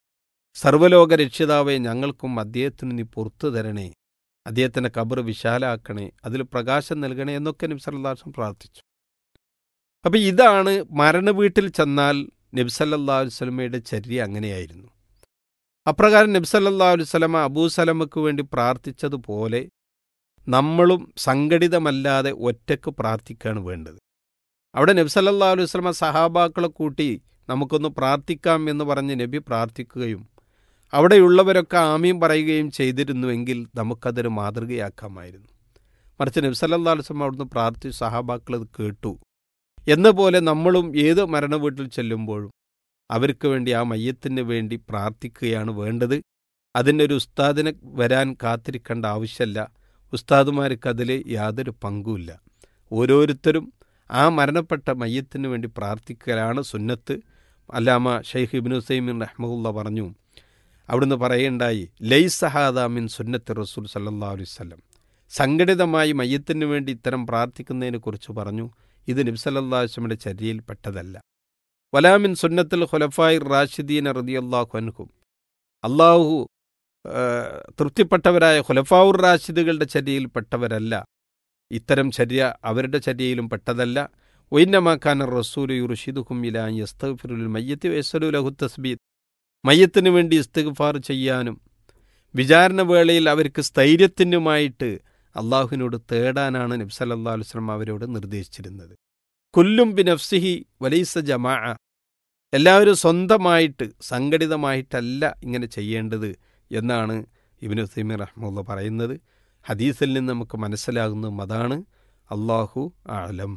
സർവലോക രക്ഷിതാവെ ഞങ്ങൾക്കും അദ്ദേഹത്തിന് നീ പുറത്തു തരണേ അദ്ദേഹത്തിന്റെ കബർ വിശാലാക്കണേ അതിൽ പ്രകാശം നൽകണേ എന്നൊക്കെ നബ്സല്ലാസ്ലം പ്രാർത്ഥിച്ചു അപ്പൊ ഇതാണ് മരണവീട്ടിൽ ചെന്നാൽ നബ്സല്ലാ വസ്ലമയുടെ ചര്യ അങ്ങനെയായിരുന്നു അപ്രകാരം നബ്സല്ലാ വസ്ലമ അബൂ സലമക്ക് വേണ്ടി പ്രാർത്ഥിച്ചതുപോലെ നമ്മളും സംഘടിതമല്ലാതെ ഒറ്റക്ക് പ്രാർത്ഥിക്കുകയാണ് വേണ്ടത് അവിടെ നബ്സല്ലാ വസ്ലമ സഹാബാക്കളെ കൂട്ടി നമുക്കൊന്ന് പ്രാർത്ഥിക്കാം എന്ന് പറഞ്ഞ് നബി പ്രാർത്ഥിക്കുകയും അവിടെയുള്ളവരൊക്കെ ആമീം പറയുകയും ചെയ്തിരുന്നുവെങ്കിൽ നമുക്കതൊരു മാതൃകയാക്കാമായിരുന്നു മറിച്ച് നബ്സല്ലാ വസ്ലം അവിടുന്ന് പ്രാർത്ഥിച്ചു സഹാബാക്കൾ അത് കേട്ടു എന്ന പോലെ നമ്മളും ഏത് മരണ വീട്ടിൽ ചെല്ലുമ്പോഴും അവർക്ക് വേണ്ടി ആ മയ്യത്തിന് വേണ്ടി പ്രാർത്ഥിക്കുകയാണ് വേണ്ടത് അതിനൊരു ഉസ്താദിനെ വരാൻ കാത്തിരിക്കേണ്ട ആവശ്യമല്ല ഉസ്താദുമാർക്ക് അതിൽ യാതൊരു പങ്കുമില്ല ഓരോരുത്തരും ആ മരണപ്പെട്ട മയ്യത്തിന് വേണ്ടി പ്രാർത്ഥിക്കലാണ് സുന്നത്ത് അല്ലാമ ഷെയ്ഖ് ഇബിൻ ഹുസൈമിൻ റഹ്മുല്ല പറഞ്ഞു അവിടുന്ന് പറയേണ്ടായി ലൈ സഹാദാമിൻ സുന്നത്ത് റസൂൽ സല്ലാ അലൈവല്ലം സംഘടിതമായി മയ്യത്തിന് വേണ്ടി ഇത്തരം പ്രാർത്ഥിക്കുന്നതിനെക്കുറിച്ച് പറഞ്ഞു ഇത് നബ്സല്ലാസ്ലമിയുടെ ചര്യയിൽപ്പെട്ടതല്ല വലാമിൻ സുന്നത്തുൽ ഖുലഫായി റാഷിദീൻ റതിയല്ലാഹു അൻഹും അള്ളാഹു തൃപ്തിപ്പെട്ടവരായ ഖുലഫാവുർ റാഷിദുകളുടെ ചര്യയിൽപ്പെട്ടവരല്ല ഇത്തരം ചര്യ അവരുടെ ചര്യയിലും പെട്ടതല്ല ഒയിന്നമാക്കാൻ റസൂൽ യുർഷിദുഹും ഇലാ യസ്തഗ്ഫിറുൽ മയ്യത്തി വയസ്സലു ലഹു തസ്ബീത് മയ്യത്തിന് വേണ്ടി ഇസ്തിഗ്ഫാർ ചെയ്യാനും വിചാരണ വേളയിൽ അവർക്ക് സ്ഥൈര്യത്തിനുമായിട്ട് അള്ളാഹുവിനോട് തേടാനാണ് നബ്സല്ലാ വസ്ലം അവരോട് നിർദ്ദേശിച്ചിരുന്നത് കുല്ലും ബിനഫ്സിഹി വലൈസ ജമാ എല്ലാവരും സ്വന്തമായിട്ട് സംഘടിതമായിട്ടല്ല ഇങ്ങനെ ചെയ്യേണ്ടത് എന്നാണ് ഇബിനു സൈമി റഹ്മുള്ള പറയുന്നത് ഹദീസിൽ നിന്ന് നമുക്ക് മനസ്സിലാകുന്നതും അതാണ് അള്ളാഹു ആലം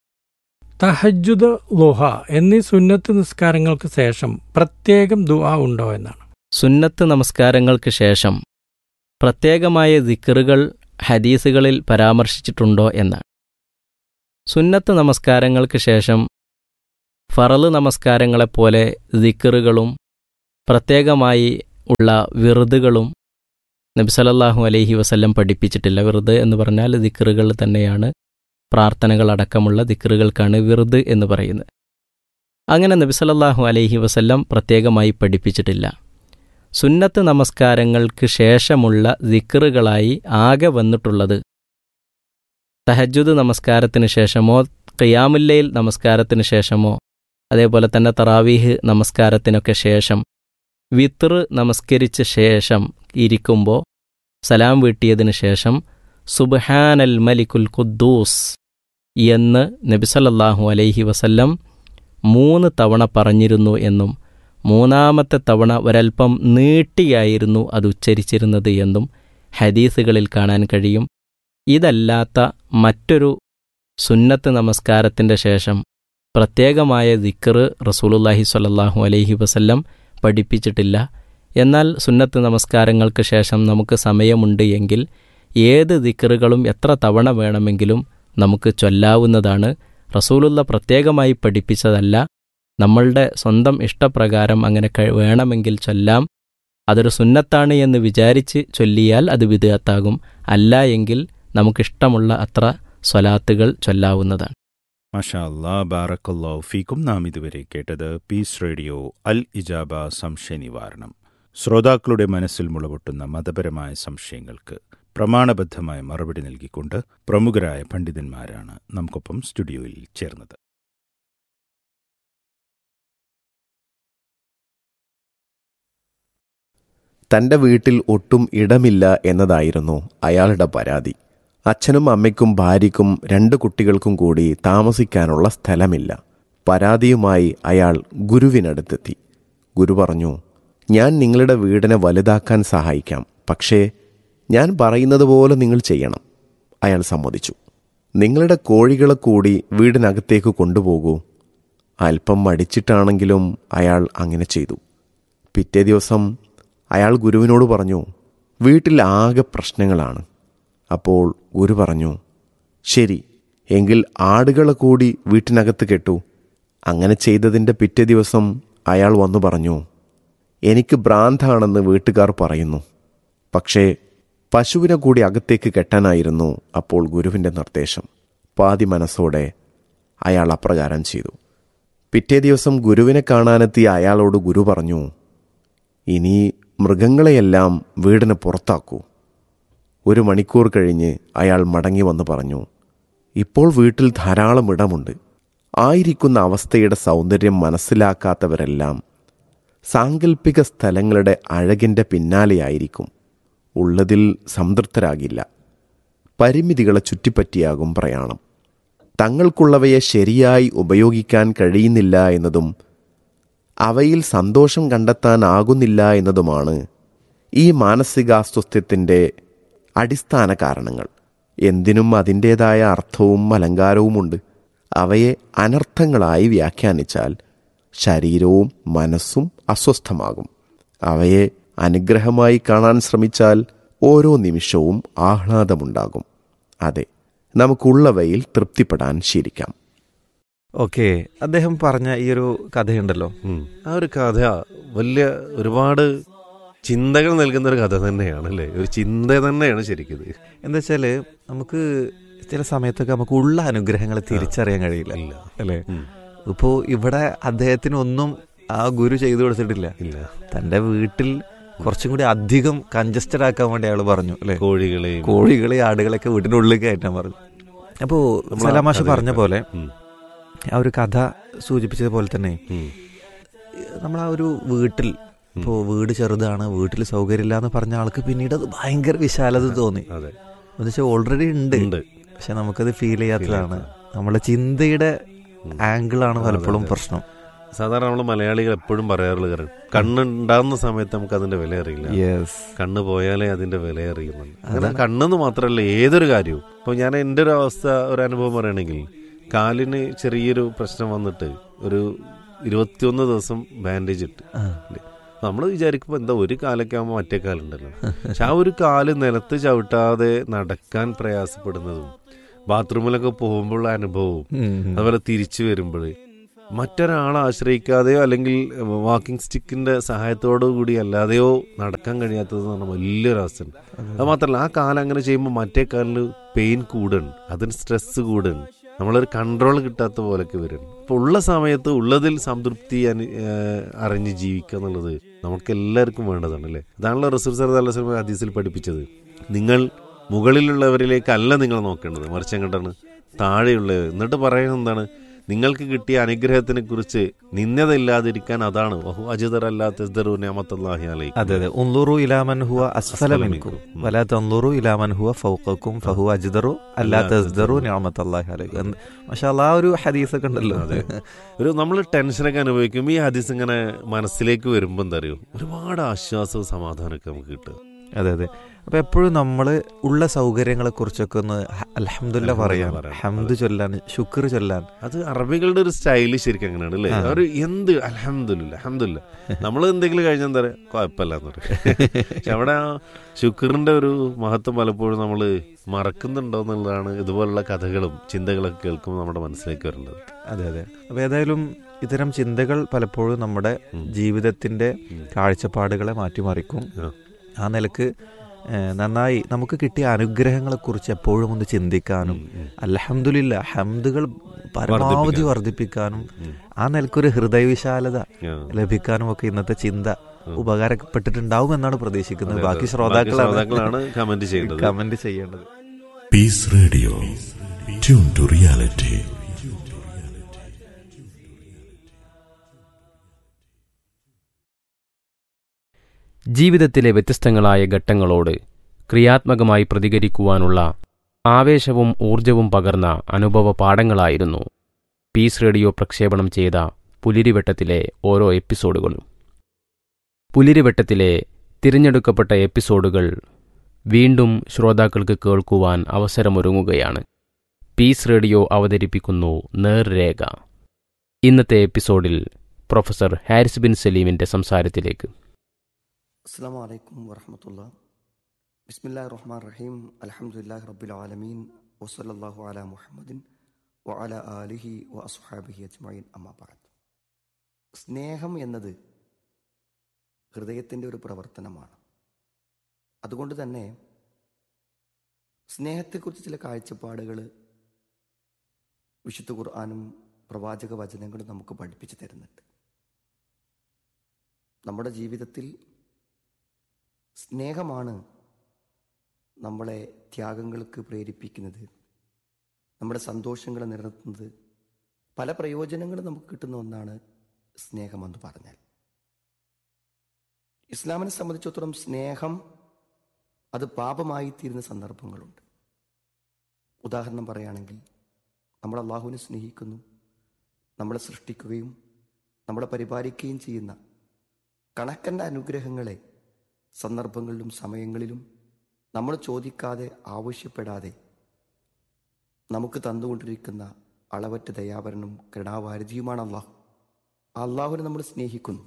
തഹജുദ് ലുഹ എന്നീ സുന്നത്ത് നിസ്കാരങ്ങൾക്ക് ശേഷം പ്രത്യേകം ദുആ ഉണ്ടോ എന്നാണ് സുന്നത്ത് നമസ്കാരങ്ങൾക്ക് ശേഷം പ്രത്യേകമായ ദിക്കറുകൾ ഹദീസുകളിൽ പരാമർശിച്ചിട്ടുണ്ടോ എന്നാണ് സുന്നത്ത് നമസ്കാരങ്ങൾക്ക് ശേഷം ഫറല് നമസ്കാരങ്ങളെപ്പോലെ ദിക്കറുകളും പ്രത്യേകമായി ഉള്ള വിറുതുകളും നബി സല്ലല്ലാഹു അലൈഹി വസല്ലം പഠിപ്പിച്ചിട്ടില്ല വിറുത് എന്ന് പറഞ്ഞാൽ ദിക്റുകൾ തന്നെയാണ് പ്രാർത്ഥനകളടക്കമുള്ള ദിക്റുകൾക്കാണ് വിറുത് എന്ന് പറയുന്നത് അങ്ങനെ നബി സല്ലല്ലാഹു അലൈഹി വസല്ലം പ്രത്യേകമായി പഠിപ്പിച്ചിട്ടില്ല സുന്നത്ത് നമസ്കാരങ്ങൾക്ക് ശേഷമുള്ള ദിക്റുകളായി ആകെ വന്നിട്ടുള്ളത് തഹജുദ് നമസ്കാരത്തിന് ശേഷമോ ഖിയാമുല്ലയിൽ നമസ്കാരത്തിന് ശേഷമോ അതേപോലെ തന്നെ തറാവീഹ് നമസ്കാരത്തിനൊക്കെ ശേഷം വിത്ർ നമസ്കരിച്ച ശേഷം ഇരിക്കുമ്പോൾ സലാം വീട്ടിയതിന് ശേഷം സുബ്ഹാനൽ മലിക്കുൽ ഖുദ്ദൂസ് എന്ന് നബിസല്ലാഹു അലൈഹി വസല്ലം മൂന്ന് തവണ പറഞ്ഞിരുന്നു എന്നും മൂന്നാമത്തെ തവണ ഒരൽപ്പം നീട്ടിയായിരുന്നു അത് ഉച്ചരിച്ചിരുന്നത് എന്നും ഹദീസുകളിൽ കാണാൻ കഴിയും ഇതല്ലാത്ത മറ്റൊരു സുന്നത്ത് നമസ്കാരത്തിൻ്റെ ശേഷം പ്രത്യേകമായ ദിക്റ് റസൂലുല്ലാഹി സ്വല്ലല്ലാഹു അലൈഹി വസല്ലം പഠിപ്പിച്ചിട്ടില്ല എന്നാൽ സുന്നത്ത് നമസ്കാരങ്ങൾക്ക് ശേഷം നമുക്ക് സമയമുണ്ട് എങ്കിൽ ഏത് ദിക്റുകളും എത്ര തവണ വേണമെങ്കിലും നമുക്ക് ചൊല്ലാവുന്നതാണ് റസൂലുള്ള പ്രത്യേകമായി പഠിപ്പിച്ചതല്ല നമ്മളുടെ സ്വന്തം ഇഷ്ടപ്രകാരം അങ്ങനെ കഴി- വേണമെങ്കിൽ ചൊല്ലാം അതൊരു സുന്നത്താണ് എന്ന് വിചാരിച്ച് ചൊല്ലിയാൽ അത് വിധേയത്താകും അല്ല എങ്കിൽ നമുക്കിഷ്ടമുള്ള അത്ര സ്വലാത്തുകൾ ചൊല്ലാവുന്നതാണ് മഷാ അല്ലാ ബാറക്കല്ലാഹു ഫീക്കും നാം ഇതുവരെ കേട്ടത് പീസ് റേഡിയോ അൽ ഇജാബ സംശയ നിവാരണം ശ്രോതാക്കളുടെ മനസ്സിൽ മുളപൊട്ടുന്ന മതപരമായ സംശയങ്ങൾക്ക് പ്രമാണബദ്ധമായ മറുപടി നൽകിക്കൊണ്ട് പ്രമുഖരായ പണ്ഡിതന്മാരാണ് നമുക്കൊപ്പം സ്റ്റുഡിയോയിൽ ചേർന്നത് തന്റെ വീട്ടിൽ ഒട്ടും ഇടമില്ല എന്നതായിരുന്നു അയാളുടെ പരാതി അച്ഛനും അമ്മയ്ക്കും ഭാര്യയ്ക്കും രണ്ട് കുട്ടികൾക്കും കൂടി താമസിക്കാനുള്ള സ്ഥലമില്ല പരാതിയുമായി അയാൾ ഗുരുവിനടുത്തെത്തി ഗുരു പറഞ്ഞു ഞാൻ നിങ്ങളുടെ വീടിനെ വലുതാക്കാൻ സഹായിക്കാം പക്ഷേ ഞാൻ പറയുന്നത് പോലെ നിങ്ങൾ ചെയ്യണം അയാൾ സമ്മതിച്ചു നിങ്ങളുടെ കോഴികളെ കൂടി വീടിനകത്തേക്ക് കൊണ്ടുപോകൂ അല്പം മടിച്ചിട്ടാണെങ്കിലും അയാൾ അങ്ങനെ ചെയ്തു പിറ്റേ ദിവസം അയാൾ ഗുരുവിനോട് പറഞ്ഞു വീട്ടിൽ ആകെ പ്രശ്നങ്ങളാണ് അപ്പോൾ ഗുരു പറഞ്ഞു ശരി എങ്കിൽ ആടുകളെ കൂടി വീട്ടിനകത്ത് കെട്ടു അങ്ങനെ ചെയ്തതിൻ്റെ പിറ്റേ ദിവസം അയാൾ വന്നു പറഞ്ഞു എനിക്ക് ഭ്രാന്താണെന്ന് വീട്ടുകാർ പറയുന്നു പക്ഷേ പശുവിനെ കൂടി അകത്തേക്ക് കെട്ടാനായിരുന്നു അപ്പോൾ ഗുരുവിൻ്റെ നിർദ്ദേശം പാതി മനസ്സോടെ അയാൾ അപ്രകാരം ചെയ്തു പിറ്റേ ദിവസം ഗുരുവിനെ കാണാനെത്തിയ അയാളോട് ഗുരു പറഞ്ഞു ഇനി മൃഗങ്ങളെയെല്ലാം വീടിന് പുറത്താക്കൂ ഒരു മണിക്കൂർ കഴിഞ്ഞ് അയാൾ മടങ്ങി വന്ന് പറഞ്ഞു ഇപ്പോൾ വീട്ടിൽ ധാരാളം ഇടമുണ്ട് ആയിരിക്കുന്ന അവസ്ഥയുടെ സൗന്ദര്യം മനസ്സിലാക്കാത്തവരെല്ലാം സാങ്കല്പിക സ്ഥലങ്ങളുടെ അഴകിൻ്റെ പിന്നാലെയായിരിക്കും ഉള്ളതിൽ സംതൃപ്തരാകില്ല പരിമിതികളെ ചുറ്റിപ്പറ്റിയാകും പ്രയാണം തങ്ങൾക്കുള്ളവയെ ശരിയായി ഉപയോഗിക്കാൻ കഴിയുന്നില്ല എന്നതും അവയിൽ സന്തോഷം കണ്ടെത്താനാകുന്നില്ല എന്നതുമാണ് ഈ മാനസികാസ്വസ്ഥ്യത്തിൻ്റെ അടിസ്ഥാന കാരണങ്ങൾ എന്തിനും അതിൻ്റേതായ അർത്ഥവും അലങ്കാരവുമുണ്ട് അവയെ അനർത്ഥങ്ങളായി വ്യാഖ്യാനിച്ചാൽ ശരീരവും മനസ്സും അസ്വസ്ഥമാകും അവയെ അനുഗ്രഹമായി കാണാൻ ശ്രമിച്ചാൽ ഓരോ നിമിഷവും ആഹ്ലാദമുണ്ടാകും അതെ നമുക്കുള്ളവയിൽ തൃപ്തിപ്പെടാൻ ശീലിക്കാം ഓക്കെ അദ്ദേഹം പറഞ്ഞ ഈ ഒരു കഥയുണ്ടല്ലോ ഉം. ആ ഒരു കഥ വലിയ ഒരുപാട് ചിന്തകൾ നൽകുന്ന ഒരു കഥ തന്നെയാണ് അല്ലേ ഒരു ചിന്ത തന്നെയാണ് ശരിക്കും ഇത് എന്താ വെച്ചാല് നമുക്ക് ചില സമയത്തൊക്കെ നമുക്ക് ഉള്ള അനുഗ്രഹങ്ങളെ തിരിച്ചറിയാൻ കഴിയില്ല ഇല്ല അല്ലേ ഉം. ഇപ്പോ ഇവിടെ അദ്ദേഹത്തിന് ഒന്നും ആ ഗുരു ചെയ്തു കൊടുത്തിട്ടില്ല ഇല്ല തന്റെ വീട്ടിൽ കുറച്ചും കൂടി അധികം കൺജസ്റ്റഡ് ആക്കാൻ വേണ്ടി അയാൾ പറഞ്ഞു അല്ലെ കോഴികളെയും കോഴികളെ ആടുകളൊക്കെ വീടിന്റെ ഉള്ളിൽ കയറ്റാൻ പറഞ്ഞു അപ്പോ നമ്മളാ സലാമാഷ് കഥ പറഞ്ഞ കേട്ടോ. പോലെ ഉം. ആ ഒരു കഥ സൂചിപ്പിച്ചതുപോലെ തന്നെ ഉം. നമ്മൾ ആ ഒരു വീട്ടിൽ ഇപ്പോൾ വീട് ചെറുതാണ് വീട്ടിൽ സൗകര്യമില്ല എന്ന് പറഞ്ഞ ആൾക്ക് പിന്നീട് അത് ഭയങ്കര വിശാലത തോന്നി അതെ എന്ന് വെച്ചാൽ ഓൾറെഡി ഉണ്ട് ഉണ്ട് പക്ഷെ നമുക്കത് ഫീൽ ചെയ്യാത്തതാണ് ചെയ്യാത്തതാണ്. നമ്മുടെ ചിന്തയുടെ ഉം. ആംഗിളാണ് അതെ, പലപ്പോഴും അതെ. പ്രശ്നം സാധാരണ നമ്മൾ മലയാളികൾ എപ്പോഴും പറയാറുള്ള കാര്യം കണ്ണുണ്ടാകുന്ന സമയത്ത് നമുക്ക് അതിന്റെ വില അറിയില്ല യെസ് കണ്ണ് പോയാലേ അതിന്റെ വില അറിയുന്നുള്ളൂ അങ്ങനെ അതാണ്. കണ്ണെന്ന് മാത്രമല്ല ഏതൊരു കാര്യവും ഇപ്പോൾ ഞാൻ എൻ്റെ ഒരു അവസ്ഥ ഒരു അനുഭവം പറയുകയാണെങ്കിൽ കാലിന് ചെറിയൊരു പ്രശ്നം വന്നിട്ട് ഒരു ഇരുപത്തിയൊന്ന് ദിവസം ബാൻഡേജ് ഇട്ട് നമ്മൾ വിചാരിക്കുമ്പോൾ എന്താ ഒരു കാലൊക്കെ ആകുമ്പോൾ മറ്റേ കാലുണ്ടല്ലോ പക്ഷെ ആ ഒരു കാല് നിലത്ത് ചവിട്ടാതെ നടക്കാൻ പ്രയാസപ്പെടുന്നതും ബാത്റൂമിലൊക്കെ പോകുമ്പോഴുള്ള അനുഭവവും അതുപോലെ തിരിച്ചു വരുമ്പോൾ മറ്റൊരാളെ ആശ്രയിക്കാതെയോ അല്ലെങ്കിൽ വാക്കിംഗ് സ്റ്റിക്കിന്റെ സഹായത്തോടു കൂടി അല്ലാതെയോ നടക്കാൻ കഴിയാത്തത് എന്ന് പറഞ്ഞാൽ വലിയൊരു അവസ്ഥയാണ് അത് മാത്രമല്ല ആ കാലം അങ്ങനെ ചെയ്യുമ്പോൾ മറ്റേ കാലിൽ പെയിൻ കൂടുകയാണ് അതിന് സ്ട്രെസ് കൂടുകയാണ് നമ്മളൊരു കൺട്രോൾ കിട്ടാത്ത പോലൊക്കെ വരും അപ്പോൾ ഉള്ള സമയത്ത് ഉള്ളതിൽ സംതൃപ്തി അനു ഏഹ് അറിഞ്ഞ് ജീവിക്കുക എന്നുള്ളത് നമുക്ക് എല്ലാവർക്കും വേണ്ടതാണ് അല്ലേ അതാണല്ലോ റസൂൽ സർ അല്ല ഹദീസിൽ പഠിപ്പിച്ചത് നിങ്ങൾ മുകളിലുള്ളവരിലേക്കല്ല നിങ്ങൾ നോക്കേണ്ടത് മറിച്ച് എങ്ങോട്ടാണ് താഴെയുള്ളവർ എന്നിട്ട് പറയുന്നത് എന്താണ് നിങ്ങൾക്ക് കിട്ടിയ അനുഗ്രഹത്തിനെ കുറിച്ച് നിന്ദതയില്ലാതിരിക്കാൻ അതാണ് വഹു അജിതർ അല്ലാത്തല്ലാഹി അലൈക്കും അതെ അതെ ഉള്ളൂറു ഇലാമൻ ഹുവ അസ്ഫല മിൻകും വലാ തൻളുറു ഇലാമൻ ഹുവ ഫൗഖക്കും ഫഹു അജ്ദറു അല്ലാ തസ്ദറു നിഅമത്തല്ലാഹി അലൈക്കും മാഷാ ആ ഒരു ഹദീസ് ഒക്കെ ഉണ്ടല്ലോ അതെ. ഒരു നമ്മൾ ടെൻഷനൊക്കെ അനുഭവിക്കുമ്പോൾ ഈ ഹദീസ് ഇങ്ങനെ മനസ്സിലേക്ക് വരുമ്പോൾ എന്താ അറിയോ ഒരുപാട് ആശ്വാസവും സമാധാനമൊക്കെ നമുക്ക് കിട്ടുക അതെ അതെ അപ്പൊ എപ്പോഴും നമ്മൾ ഉള്ള സൗകര്യങ്ങളെ കുറിച്ചൊക്കെ ഒന്ന് അലഹമുല്ല പറയാൻ പറയാൻ. ഹംദ് ചൊല്ലാൻ ശുക്ർ ചൊല്ലാൻ അത് അറബികളുടെ ഒരു സ്റ്റൈല് ശരിക്കും അങ്ങനെയാണ് അല്ലേ ആ. അവർ എന്ത് അലഹമില്ല അലഹമില്ല നമ്മൾ എന്തെങ്കിലും കഴിഞ്ഞാൽ എന്താ പറയുക കുഴപ്പമില്ല എന്ന് പറയും പക്ഷെ അവിടെ ആ ശുക്രിന്റെ ഒരു മഹത്വം പലപ്പോഴും നമ്മൾ മറക്കുന്നുണ്ടോ എന്നുള്ളതാണ് ഇതുപോലുള്ള കഥകളും ചിന്തകളൊക്കെ കേൾക്കുമ്പോൾ നമ്മുടെ മനസ്സിലേക്ക് വരേണ്ടത് അതെ അതെ അപ്പൊ ഏതായാലും ഇത്തരം ചിന്തകൾ പലപ്പോഴും നമ്മുടെ ഉം. ജീവിതത്തിന്റെ ഉം. കാഴ്ചപ്പാടുകളെ മാറ്റിമറിക്കും ആ. ആ നിലക്ക് ഏഹ്, നന്നായി നമുക്ക് കിട്ടിയ അനുഗ്രഹങ്ങളെ കുറിച്ച് എപ്പോഴും ഒന്ന് ചിന്തിക്കാനും ഉം, ഉം. അലഹമുല്ല ഹംദുകൾ പരമാവധി വർദ്ധിപ്പിക്കാൻ. വർദ്ധിപ്പിക്കാനും ഉം. ആ നിലക്കൊരു ഹൃദയവിശാലത ആ. ലഭിക്കാനും ഒക്കെ ഇന്നത്തെ ചിന്ത ഉം. ഉപകാരപ്പെട്ടിട്ടുണ്ടാവും എന്നാണ് പ്രതീക്ഷിക്കുന്നത് അതെ, അതെ. ബാക്കി ബാക്കി ശ്രോതാക്കളാണ് ശ്രോതാക്കളാണ് കമന്റ് ചെയ്യേണ്ടത് കമന്റ് ചെയ്യേണ്ടത് Peace Radio. Tune to reality. ജീവിതത്തിലെ വ്യത്യസ്തങ്ങളായ ഘട്ടങ്ങളോട് ക്രിയാത്മകമായി പ്രതികരിക്കുവാനുള്ള ആവേശവും ഊർജവും പകർന്ന അനുഭവ പാഠങ്ങളായിരുന്നു പീസ് റേഡിയോ പ്രക്ഷേപണം ചെയ്ത പുലിരിവട്ടത്തിലെ ഓരോ എപ്പിസോഡുകളും പുലിരിവട്ടത്തിലെ തിരഞ്ഞെടുക്കപ്പെട്ട എപ്പിസോഡുകൾ വീണ്ടും ശ്രോതാക്കൾക്ക് കേൾക്കുവാൻ അവസരമൊരുങ്ങുകയാണ് പീസ് റേഡിയോ അവതരിപ്പിക്കുന്നു നേർരേഖ ഇന്നത്തെ എപ്പിസോഡിൽ പ്രൊഫസർ ഹാരിസ് ബിൻ സലീമിന്റെ സംസാരത്തിലേക്ക് അസ്സാം വലൈക്കും വറഹമത്തുള്ള ബിസ്മില്ലാ റഹ്മാൻ റഹീം അലഹമുല്ലാഹി റബ്ബിൽ ആലമീൻ വസല്ലാഹു അല മുഹമ്മദിൻ വ അല ആലിഹി വ അസുഹാബിഹി അജ്മീൻ അമ്മാബാദ് സ്നേഹം എന്നത് ഹൃദയത്തിൻ്റെ ഒരു പ്രവർത്തനമാണ് അതുകൊണ്ട് തന്നെ സ്നേഹത്തെക്കുറിച്ച് ചില കാഴ്ചപ്പാടുകൾ വിശുദ്ധ ഖുർആാനും പ്രവാചക വചനങ്ങളും നമുക്ക് പഠിപ്പിച്ചു തരുന്നുണ്ട് നമ്മുടെ ജീവിതത്തിൽ സ്നേഹമാണ് നമ്മളെ ത്യാഗങ്ങൾക്ക് പ്രേരിപ്പിക്കുന്നത് നമ്മുടെ സന്തോഷങ്ങളെ നിലനിർത്തുന്നത് പല പ്രയോജനങ്ങളും നമുക്ക് കിട്ടുന്ന ഒന്നാണ് സ്നേഹമെന്ന് പറഞ്ഞാൽ ഇസ്ലാമിനെ സംബന്ധിച്ചിടത്തോളം സ്നേഹം അത് പാപമായി തീരുന്ന സന്ദർഭങ്ങളുണ്ട് ഉദാഹരണം പറയുകയാണെങ്കിൽ നമ്മൾ അള്ളാഹുവിനെ സ്നേഹിക്കുന്നു നമ്മളെ സൃഷ്ടിക്കുകയും നമ്മളെ പരിപാലിക്കുകയും ചെയ്യുന്ന കണക്കണ്ട അനുഗ്രഹങ്ങളെ സന്ദർഭങ്ങളിലും സമയങ്ങളിലും നമ്മൾ ചോദിക്കാതെ ആവശ്യപ്പെടാതെ നമുക്ക് തന്നുകൊണ്ടിരിക്കുന്ന അളവറ്റ ദയാവരനും കരുണാവാരിധിയുമാണ് അള്ളാഹു ആ അള്ളാഹുവിനെ നമ്മൾ സ്നേഹിക്കുന്നു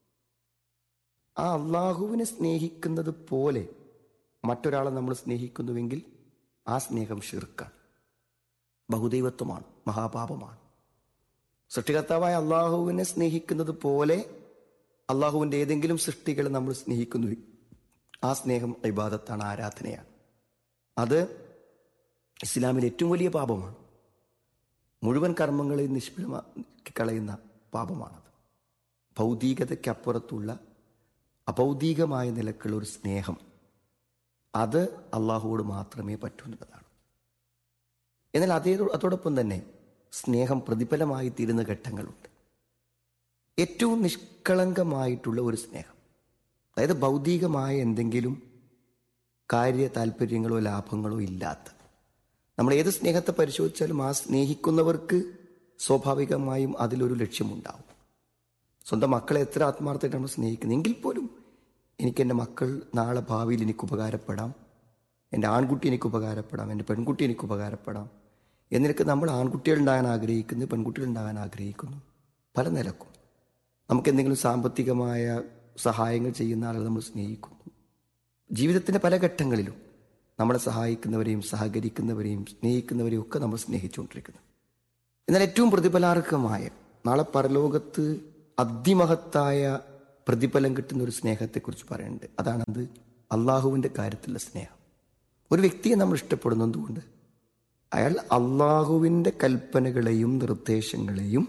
ആ അള്ളാഹുവിനെ സ്നേഹിക്കുന്നത് പോലെ മറ്റൊരാളെ നമ്മൾ സ്നേഹിക്കുന്നുവെങ്കിൽ ആ സ്നേഹം ഷിർക്കാണ് ബഹുദൈവത്വമാണ് മഹാപാപമാണ് സൃഷ്ടികർത്താവായ അള്ളാഹുവിനെ സ്നേഹിക്കുന്നത് പോലെ അള്ളാഹുവിൻ്റെ ഏതെങ്കിലും സൃഷ്ടികളെ നമ്മൾ സ്നേഹിക്കുന്നു ആ സ്നേഹം ഇബാദത്താണ് ആരാധനയാണ് അത് ഇസ്ലാമിലെ ഏറ്റവും വലിയ പാപമാണ് മുഴുവൻ കർമ്മങ്ങളെ നിഷ്ഫലമാക്കി കളയുന്ന പാപമാണത് ഭൗതികതയ്ക്കപ്പുറത്തുള്ള അഭൗതികമായ നിലക്കുള്ള ഒരു സ്നേഹം അത് അള്ളാഹുവോട് മാത്രമേ പറ്റൂ എന്നുള്ളതാണ് എന്നാൽ അതേ അതോടൊപ്പം തന്നെ സ്നേഹം പ്രതിഫലമായി തീരുന്ന ഘട്ടങ്ങളുണ്ട് ഏറ്റവും നിഷ്കളങ്കമായിട്ടുള്ള ഒരു സ്നേഹം അതായത് ഭൗതികമായ എന്തെങ്കിലും കാര്യ താല്പര്യങ്ങളോ ലാഭങ്ങളോ ഇല്ലാത്ത നമ്മൾ ഏത് സ്നേഹത്തെ പരിശോധിച്ചാലും ആ സ്നേഹിക്കുന്നവർക്ക് സ്വാഭാവികമായും അതിലൊരു ലക്ഷ്യമുണ്ടാവും സ്വന്തം മക്കളെ എത്ര ആത്മാർത്ഥമായിട്ട് നമ്മൾ സ്നേഹിക്കുന്നത് എങ്കിൽ പോലും എനിക്ക് എൻ്റെ മക്കൾ നാളെ ഭാവിയിൽ എനിക്ക് ഉപകാരപ്പെടാം എൻ്റെ ആൺകുട്ടി എനിക്ക് ഉപകാരപ്പെടാം എൻ്റെ പെൺകുട്ടി എനിക്ക് ഉപകാരപ്പെടാം എന്നിട്ട് നമ്മൾ ആൺകുട്ടികൾ ഉണ്ടാകാൻ ആഗ്രഹിക്കുന്നു പെൺകുട്ടികൾ ഉണ്ടാകാൻ ആഗ്രഹിക്കുന്നു പല നിലക്കും നമുക്ക് എന്തെങ്കിലും സാമ്പത്തികമായ സഹായങ്ങൾ ചെയ്യുന്ന ആളുകൾ നമ്മൾ സ്നേഹിക്കുന്നു ജീവിതത്തിൻ്റെ പല ഘട്ടങ്ങളിലും നമ്മളെ സഹായിക്കുന്നവരെയും സഹകരിക്കുന്നവരെയും സ്നേഹിക്കുന്നവരെയും ഒക്കെ നമ്മൾ സ്നേഹിച്ചുകൊണ്ടിരിക്കുന്നു എന്നാൽ ഏറ്റവും പ്രതിഫലാർഹമായ നാളെ പരലോകത്ത് അതിമഹത്തായ പ്രതിഫലം കിട്ടുന്ന ഒരു സ്നേഹത്തെക്കുറിച്ച് പറയുന്നുണ്ട് അതാണത് അള്ളാഹുവിൻ്റെ കാര്യത്തിലുള്ള സ്നേഹം ഒരു വ്യക്തിയെ നമ്മൾ ഇഷ്ടപ്പെടുന്നത് എന്തുകൊണ്ട് അയാൾ അള്ളാഹുവിൻ്റെ കൽപ്പനകളെയും നിർദ്ദേശങ്ങളെയും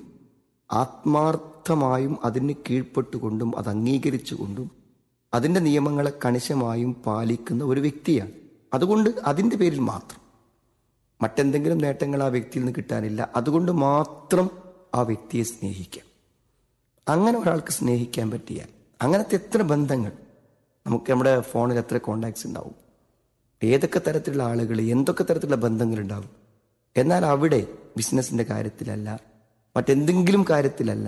ആത്മാർത്ഥമായും അതിന് കീഴ്പ്പെട്ടുകൊണ്ടും അത് അംഗീകരിച്ചുകൊണ്ടും അതിൻ്റെ നിയമങ്ങളെ കണിശമായും പാലിക്കുന്ന ഒരു വ്യക്തിയാണ് അതുകൊണ്ട് അതിൻ്റെ പേരിൽ മാത്രം മറ്റെന്തെങ്കിലും നേട്ടങ്ങൾ ആ വ്യക്തിയിൽ നിന്ന് കിട്ടാനില്ല അതുകൊണ്ട് മാത്രം ആ വ്യക്തിയെ സ്നേഹിക്കാം അങ്ങനെ ഒരാൾക്ക് സ്നേഹിക്കാൻ പറ്റിയാൽ അങ്ങനത്തെ എത്ര ബന്ധങ്ങൾ നമുക്ക് നമ്മുടെ ഫോണിൽ എത്ര കോണ്ടാക്ട്സ് ഉണ്ടാവും ഏതൊക്കെ തരത്തിലുള്ള ആളുകൾ എന്തൊക്കെ തരത്തിലുള്ള ബന്ധങ്ങൾ ഉണ്ടാവും എന്നാൽ അവിടെ ബിസിനസിന്റെ കാര്യത്തിലല്ല മറ്റെന്തെങ്കിലും കാര്യത്തിലല്ല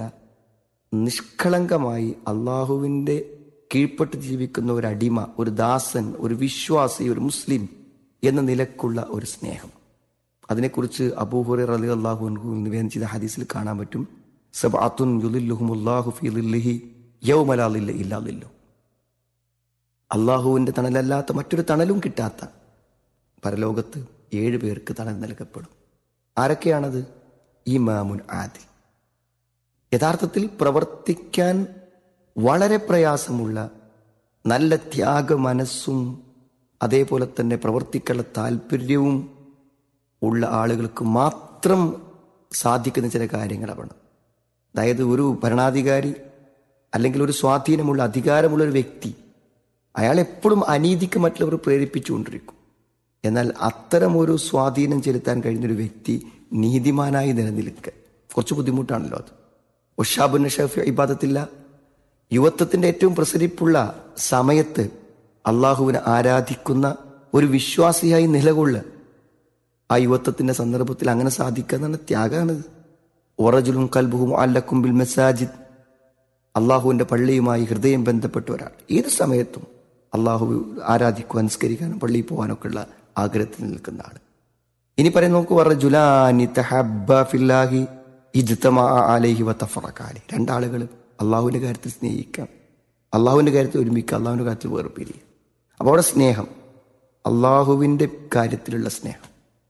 നിഷ്കളങ്കമായി അള്ളാഹുവിൻ്റെ കീഴ്പ്പെട്ട് ജീവിക്കുന്ന ഒരു അടിമ ഒരു ദാസൻ ഒരു വിശ്വാസി ഒരു മുസ്ലിം എന്ന നിലക്കുള്ള ഒരു സ്നേഹം അതിനെക്കുറിച്ച് അബൂഹുറ അലി അള്ളാഹു നിവേദനം ചെയ്ത ഹദീസിൽ കാണാൻ പറ്റും സബഅത്തുൻ യുലില്ലുഹുമുല്ലാഹു ഫീ ളില്ലിഹി യൗമലാ ളില്ല ഇല്ലാ ളില്ലു അള്ളാഹുവിൻ്റെ തണലല്ലാത്ത മറ്റൊരു തണലും കിട്ടാത്ത പരലോകത്ത് ഏഴ് പേർക്ക് തണൽ നൽകപ്പെടും ആരൊക്കെയാണത് ഇമാമുൻ ആദിൽ യഥാർത്ഥത്തിൽ പ്രവർത്തിക്കാൻ വളരെ പ്രയാസമുള്ള നല്ല ത്യാഗ മനസ്സും അതേപോലെ തന്നെ പ്രവർത്തിക്കാനുള്ള താല്പര്യവും ഉള്ള ആളുകൾക്ക് മാത്രം സാധിക്കുന്ന ചില കാര്യങ്ങളാണ് അതായത് ഒരു ഭരണാധികാരി അല്ലെങ്കിൽ ഒരു സ്വാധീനമുള്ള അധികാരമുള്ള ഒരു വ്യക്തി അയാൾ എപ്പോഴും അനീതിക്ക് മറ്റുള്ളവർ പ്രേരിപ്പിച്ചുകൊണ്ടിരിക്കും എന്നാൽ അത്തരം ഒരു സ്വാധീനം ചെലുത്താൻ കഴിയുന്നൊരു വ്യക്തി നീതിമാനായി നിലനിൽക്കുക കുറച്ച് ബുദ്ധിമുട്ടാണല്ലോ അത് ഒഷാബുൻ ഷഫി ഇബാദത്തില്ല യുവത്വത്തിന്റെ ഏറ്റവും പ്രസരിപ്പുള്ള സമയത്ത് അള്ളാഹുവിനെ ആരാധിക്കുന്ന ഒരു വിശ്വാസിയായി നിലകൊള്ളുക ആ യുവത്വത്തിന്റെ സന്ദർഭത്തിൽ അങ്ങനെ സാധിക്കുക എന്നാണ് ത്യാഗമാണിത് ഒറജുലും കൽബുഹും അല്ലക്കും ബിൽ മെസാജിദ് അള്ളാഹുവിന്റെ പള്ളിയുമായി ഹൃദയം ബന്ധപ്പെട്ട ഒരാൾ ഏത് സമയത്തും അള്ളാഹു ആരാധിക്കുവാൻ അനുസ്കരിക്കാനും പള്ളിയിൽ പോകാനൊക്കെ ഉള്ള ആഗ്രഹത്തിൽ നിൽക്കുന്ന ആൾ ഇനി പറയാൻ നോക്കൂ പറ ജുലാനി തഹബ്ബ ഫില്ലാഹി ഇജ്തമാ അലൈഹി വത്തഫറക്കാലി രണ്ടാളുകൾ അള്ളാഹുവിന്റെ കാര്യത്തിൽ സ്നേഹിക്കാം അള്ളാഹുവിന്റെ കാര്യത്തിൽ ഒരുമിക്കുക അള്ളാഹുവിന്റെ കാര്യത്തിൽ വേർപിരിയുക അപ്പോൾ അവിടെ സ്നേഹം അള്ളാഹുവിന്റെ കാര്യത്തിലുള്ള സ്നേഹം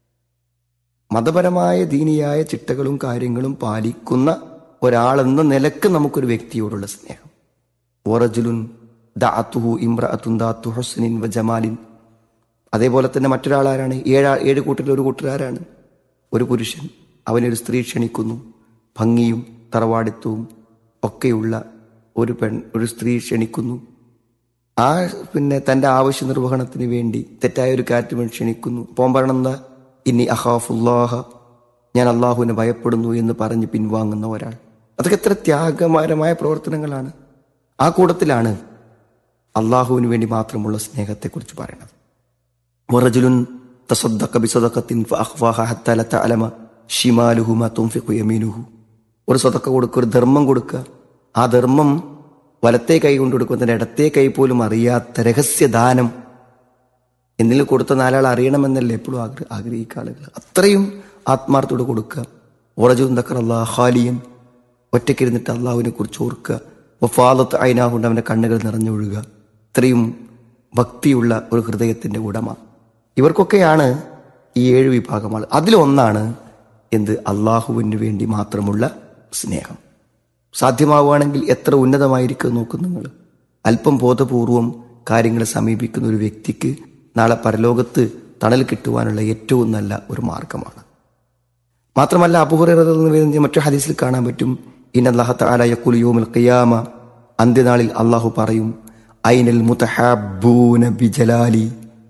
മതപരമായ ദീനിയായ ചിട്ടകളും കാര്യങ്ങളും പാലിക്കുന്ന ഒരാളെന്ന നിലക്ക് നമുക്കൊരു വ്യക്തിയോടുള്ള സ്നേഹം ഓറജുലുൻ ദാത്തുഹു ഇമ്രഅത്തുൻ ദാത്തു ഹുസ്നിൻ വ ജമാലിൻ അതേപോലെ തന്നെ മറ്റൊരാളാരാണ് ഏഴാ ഏഴ് കൂട്ടരിൽ ഒരു കൂട്ടരാരാണ് ഒരു പുരുഷൻ അവനൊരു സ്ത്രീ ക്ഷണിക്കുന്നു ഭംഗിയും തറവാടിത്വവും ഒക്കെയുള്ള ഒരു പെൺ ഒരു സ്ത്രീ ക്ഷണിക്കുന്നു ആ പിന്നെ തൻ്റെ ആവശ്യ നിർവഹണത്തിന് വേണ്ടി തെറ്റായ ഒരു കാര്യത്തിന് ക്ഷണിക്കുന്നു പോകാൻ പറയണം എന്താ ഇനി അഹാഫുല്ലാഹ ഞാൻ അള്ളാഹുവിനെ ഭയപ്പെടുന്നു എന്ന് പറഞ്ഞ് പിൻവാങ്ങുന്ന ഒരാൾ അതൊക്കെ എത്ര ത്യാഗമാരമായ പ്രവർത്തനങ്ങളാണ് ആ കൂട്ടത്തിലാണ് അള്ളാഹുവിന് വേണ്ടി മാത്രമുള്ള സ്നേഹത്തെക്കുറിച്ച് പറയുന്നത് വറജുലുൻ തസദ്ദഖ ബിസദഖത്തിൻ ഫഅഖ്ഫാഹ ഹത്താ ല തഅലമ ഷിമാലുഹു മാ തുൻഫിഖു യമീനുഹു ഒരു സ്വതക്ക കൊടുക്കുക ഒരു ധർമ്മം കൊടുക്കുക ആ ധർമ്മം വലത്തെ കൈ കൊണ്ട് കൊടുക്കുന്നതിന്റെ ഇടത്തെ കൈ പോലും അറിയാത്ത രഹസ്യദാനം എന്തെങ്കിലും കൊടുത്ത നാലാൾ അറിയണമെന്നല്ലേ എപ്പോഴും ആഗ്ര ആഗ്രഹിക്കുക ആളുകൾ അത്രയും ആത്മാർത്ഥത്തോട് കൊടുക്കുക ഉറജുൻ തക്കർ അള്ളാഹ് ഹാലിയൻ ഒറ്റയ്ക്കിരുന്നിട്ട് അള്ളാഹുവിനെ കുറിച്ച് ഓർക്കുക വഫാദത്ത് അയിനാ കൊണ്ട് അവൻ്റെ കണ്ണുകൾ നിറഞ്ഞൊഴുകുക ഇത്രയും ഭക്തിയുള്ള ഒരു ഹൃദയത്തിന്റെ ഉടമ ഇവർക്കൊക്കെയാണ് ഈ ഏഴ് വിഭാഗം ആൾ അതിലൊന്നാണ് എന്ത് അള്ളാഹുവിന് വേണ്ടി മാത്രമുള്ള സ്നേഹം സാധ്യമാവുകയാണെങ്കിൽ എത്ര ഉന്നതമായിരിക്കും നോക്കും നിങ്ങൾ അല്പം ബോധപൂർവം കാര്യങ്ങളെ സമീപിക്കുന്ന ഒരു വ്യക്തിക്ക് നാളെ പരലോകത്ത് തണൽ കിട്ടുവാനുള്ള ഏറ്റവും നല്ല ഒരു മാർഗമാണ് മാത്രമല്ല അപുഹറ മറ്റു ഹദീസിൽ കാണാൻ പറ്റും ഇന്നല്ലാഹത്തൂലിയോമിൽ ഖിയാമ അന്ത്യനാളിൽ അള്ളാഹു പറയും ഐനൽ മുതഹാബൂന ബി ജലാലി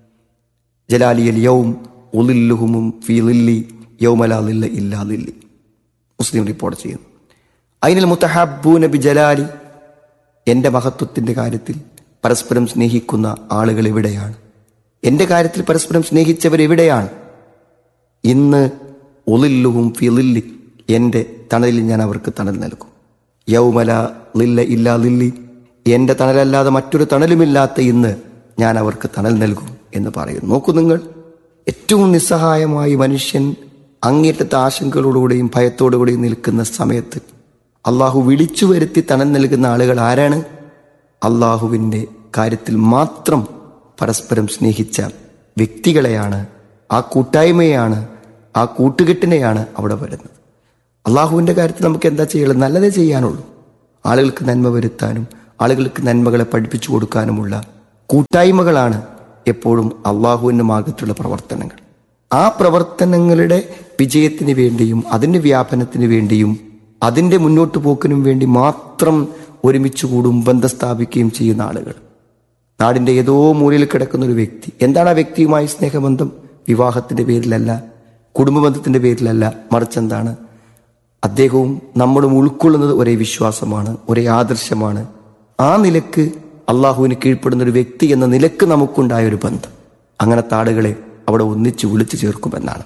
ജലാലിയൽ യൗം ഉലില്ലുഹുമും ഫീ ലില്ലി യൗമലാ ലില്ല ഇല്ലാ ലില്ലി മുസ്ലിം റിപ്പോർട്ട് ചെയ്യുന്നു ഐനൽ മുത്തഹാബൂന ബി ജലാലി എൻ്റെ മഹത്വത്തിൻ്റെ കാര്യത്തിൽ പരസ്പരം സ്നേഹിക്കുന്ന ആളുകൾ എവിടെയാണ് എൻ്റെ കാര്യത്തിൽ പരസ്പരം സ്നേഹിച്ചവർ എവിടെയാണ് ഇന്ന് ഒളില്ലുഹും ഫിലില്ലി എൻ്റെ തണലിൽ ഞാൻ അവർക്ക് തണൽ നൽകും യൗമല ലില്ല ഇല്ലാ ലില്ലി എൻ്റെ തണലല്ലാതെ മറ്റൊരു തണലുമില്ലാത്ത ഇന്ന് ഞാൻ അവർക്ക് തണൽ നൽകും എന്ന് പറയുന്നു നോക്കൂ നിങ്ങൾ ഏറ്റവും നിസ്സഹായമായി മനുഷ്യൻ അങ്ങേറ്റത്തെ ആശങ്കകളോടുകൂടിയും ഭയത്തോടുകൂടിയും നിൽക്കുന്ന സമയത്ത് അള്ളാഹു വിളിച്ചു വരുത്തി തണൽ നൽകുന്ന ആളുകൾ ആരാണ് അള്ളാഹുവിൻ്റെ കാര്യത്തിൽ മാത്രം പരസ്പരം സ്നേഹിച്ച വ്യക്തികളെയാണ് ആ കൂട്ടായ്മയാണ് ആ കൂട്ടുകെട്ടിനെയാണ് അവിടെ വരുന്നത് അള്ളാഹുവിൻ്റെ കാര്യത്തിൽ നമുക്ക് എന്താ ചെയ്യുള്ളത് നല്ലതേ ചെയ്യാനുള്ളൂ ആളുകൾക്ക് നന്മ വരുത്താനും ആളുകൾക്ക് നന്മകളെ പഠിപ്പിച്ചു കൊടുക്കാനുമുള്ള കൂട്ടായ്മകളാണ് എപ്പോഴും അള്ളാഹുവിൻ്റെ മാർഗത്തിലുള്ള പ്രവർത്തനങ്ങൾ ആ പ്രവർത്തനങ്ങളുടെ വിജയത്തിന് വേണ്ടിയും അതിൻ്റെ വ്യാപനത്തിന് വേണ്ടിയും അതിൻ്റെ മുന്നോട്ട് പോക്കിനും വേണ്ടി മാത്രം ഒരുമിച്ച് കൂടും ബന്ധം സ്ഥാപിക്കുകയും ചെയ്യുന്ന ആളുകൾ നാടിൻ്റെ ഏതോ മൂലയിൽ കിടക്കുന്ന ഒരു വ്യക്തി എന്താണ് ആ വ്യക്തിയുമായി സ്നേഹബന്ധം വിവാഹത്തിന്റെ പേരിലല്ല കുടുംബബന്ധത്തിന്റെ പേരിലല്ല മറിച്ച് എന്താണ് അദ്ദേഹവും നമ്മളും ഉൾക്കൊള്ളുന്നത് ഒരേ വിശ്വാസമാണ് ഒരേ ആദർശമാണ് ആ നിലക്ക് അള്ളാഹുവിന് കീഴ്പ്പെടുന്ന ഒരു വ്യക്തി എന്ന നിലക്ക് നമുക്കുണ്ടായ ഒരു ബന്ധം അങ്ങനത്തെ ആളുകളെ അവിടെ ഒന്നിച്ച് വിളിച്ചു ചേർക്കുമെന്നാണ്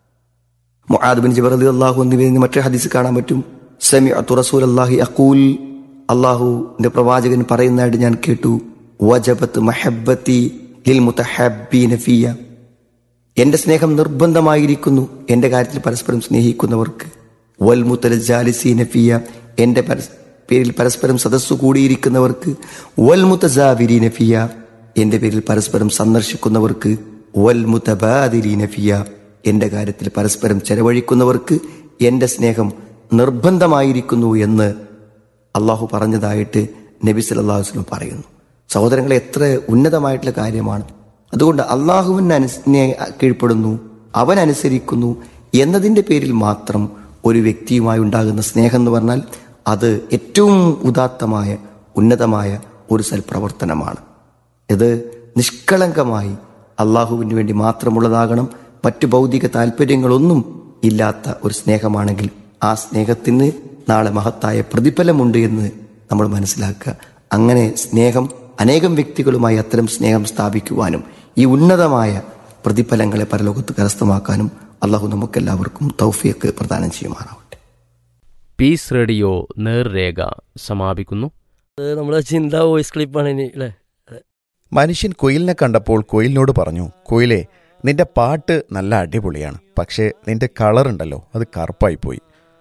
മുആദ് ബിൻ ജബർ അലി അള്ളാഹു എന്നിവയിൽ നിന്ന് മറ്റൊരു ഹദീസ് കാണാൻ പറ്റും സമി റസൂൽ അള്ളാഹി അക്കൂൽ അള്ളാഹുവിന്റെ പ്രവാചകൻ പറയുന്നതായിട്ട് ഞാൻ കേട്ടു വജബത്ത് മഹബത്തി ലിൽ മുതഹബ്ബീന ഫിയ എന്റെ സ്നേഹം നിർബന്ധമായിരിക്കുന്നു എന്റെ കാര്യത്തിൽ പരസ്പരം സ്നേഹിക്കുന്നവർക്ക് വൽ മുത്തലജാലിസീന ഫിയ എന്റെ പരസ് പേരിൽ പരസ്പരം സദസ്സു കൂടിയിരിക്കുന്നവർക്ക് വൽ മുത്തസാവിരീന ഫിയ എന്റെ പേരിൽ പരസ്പരം സന്ദർശിക്കുന്നവർക്ക് വൽ മുതബാദിരീന ഫിയ എന്റെ കാര്യത്തിൽ പരസ്പരം ചെലവഴിക്കുന്നവർക്ക് എന്റെ സ്നേഹം നിർബന്ധമായിരിക്കുന്നു എന്ന് അള്ളാഹു പറഞ്ഞതായിട്ട് നബി സല്ലല്ലാഹു അലൈഹി വസല്ലം പറയുന്നു സഹോദരങ്ങളെ എത്ര ഉന്നതമായിട്ടുള്ള കാര്യമാണ് അതുകൊണ്ട് അള്ളാഹുവിന് അനുസ് കീഴ്പ്പെടുന്നു അവൻ അനുസരിക്കുന്നു എന്നതിൻ്റെ പേരിൽ മാത്രം ഒരു വ്യക്തിയുമായി ഉണ്ടാകുന്ന സ്നേഹം എന്ന് പറഞ്ഞാൽ അത് ഏറ്റവും ഉദാത്തമായ ഉന്നതമായ ഒരു സൽപ്രവർത്തനമാണ് ഇത് നിഷ്കളങ്കമായി അള്ളാഹുവിന് വേണ്ടി മാത്രമുള്ളതാകണം മറ്റു ഭൗതിക താല്പര്യങ്ങളൊന്നും ഇല്ലാത്ത ഒരു സ്നേഹമാണെങ്കിൽ ആ സ്നേഹത്തിന് നാളെ മഹത്തായ പ്രതിഫലമുണ്ട് എന്ന് നമ്മൾ മനസ്സിലാക്കുക അങ്ങനെ സ്നേഹം അനേകം വ്യക്തികളുമായി അത്തരം സ്നേഹം സ്ഥാപിക്കുവാനും ഈ ഉന്നതമായ പ്രതിഫലങ്ങളെ പരലോകത്ത് കരസ്ഥമാക്കാനും അള്ളാഹു നമുക്കെല്ലാവർക്കും തൗഫിയക്ക് പ്രദാനം ചെയ്യുമാറാവട്ടെ പീസ് റേഡിയോ നേർരേഖ സമാപിക്കുന്നു നമ്മുടെ ചിന്ത വോയിസ് ക്ലിപ്പാണ് ഇനി അല്ലേ മനുഷ്യൻ കുയിലിനെ കണ്ടപ്പോൾ കുയിലിനോട് പറഞ്ഞു കുയിലെ നിന്റെ പാട്ട് നല്ല അടിപൊളിയാണ് പക്ഷേ നിന്റെ കളർ ഉണ്ടല്ലോ അത് കറുപ്പായി പോയി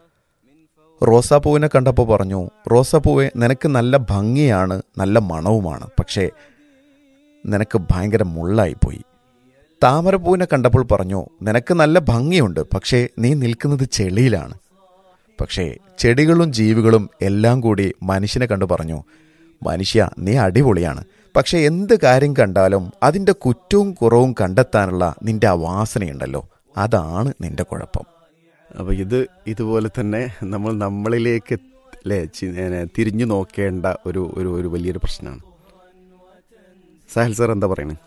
റോസാപ്പൂവിനെ കണ്ടപ്പോൾ പറഞ്ഞു റോസാപ്പൂവെ നിനക്ക് നല്ല ഭംഗിയാണ് നല്ല മണവുമാണ് പക്ഷേ നിനക്ക് ഭയങ്കര മുള്ളായിപ്പോയി താമരപ്പൂവിനെ കണ്ടപ്പോൾ പറഞ്ഞു നിനക്ക് നല്ല ഭംഗിയുണ്ട് പക്ഷേ നീ നിൽക്കുന്നത് ചെളിയിലാണ് പക്ഷേ ചെടികളും ജീവികളും എല്ലാം കൂടി മനുഷ്യനെ കണ്ടു പറഞ്ഞു മനുഷ്യ നീ അടിപൊളിയാണ് പക്ഷെ എന്ത് കാര്യം കണ്ടാലും അതിൻ്റെ കുറ്റവും കുറവും കണ്ടെത്താനുള്ള നിന്റെ ആ വാസനയുണ്ടല്ലോ അതാണ് നിന്റെ കുഴപ്പം അപ്പോൾ ഇത് ഇതുപോലെ തന്നെ നമ്മൾ നമ്മളിലേക്ക് അല്ലേ ചി- ഏ, തിരിഞ്ഞു നോക്കേണ്ട ഒരു ഒരു ഒരു വലിയൊരു പ്രശ്നമാണ് സാഹിൽ സാർ എന്താ പറയണേ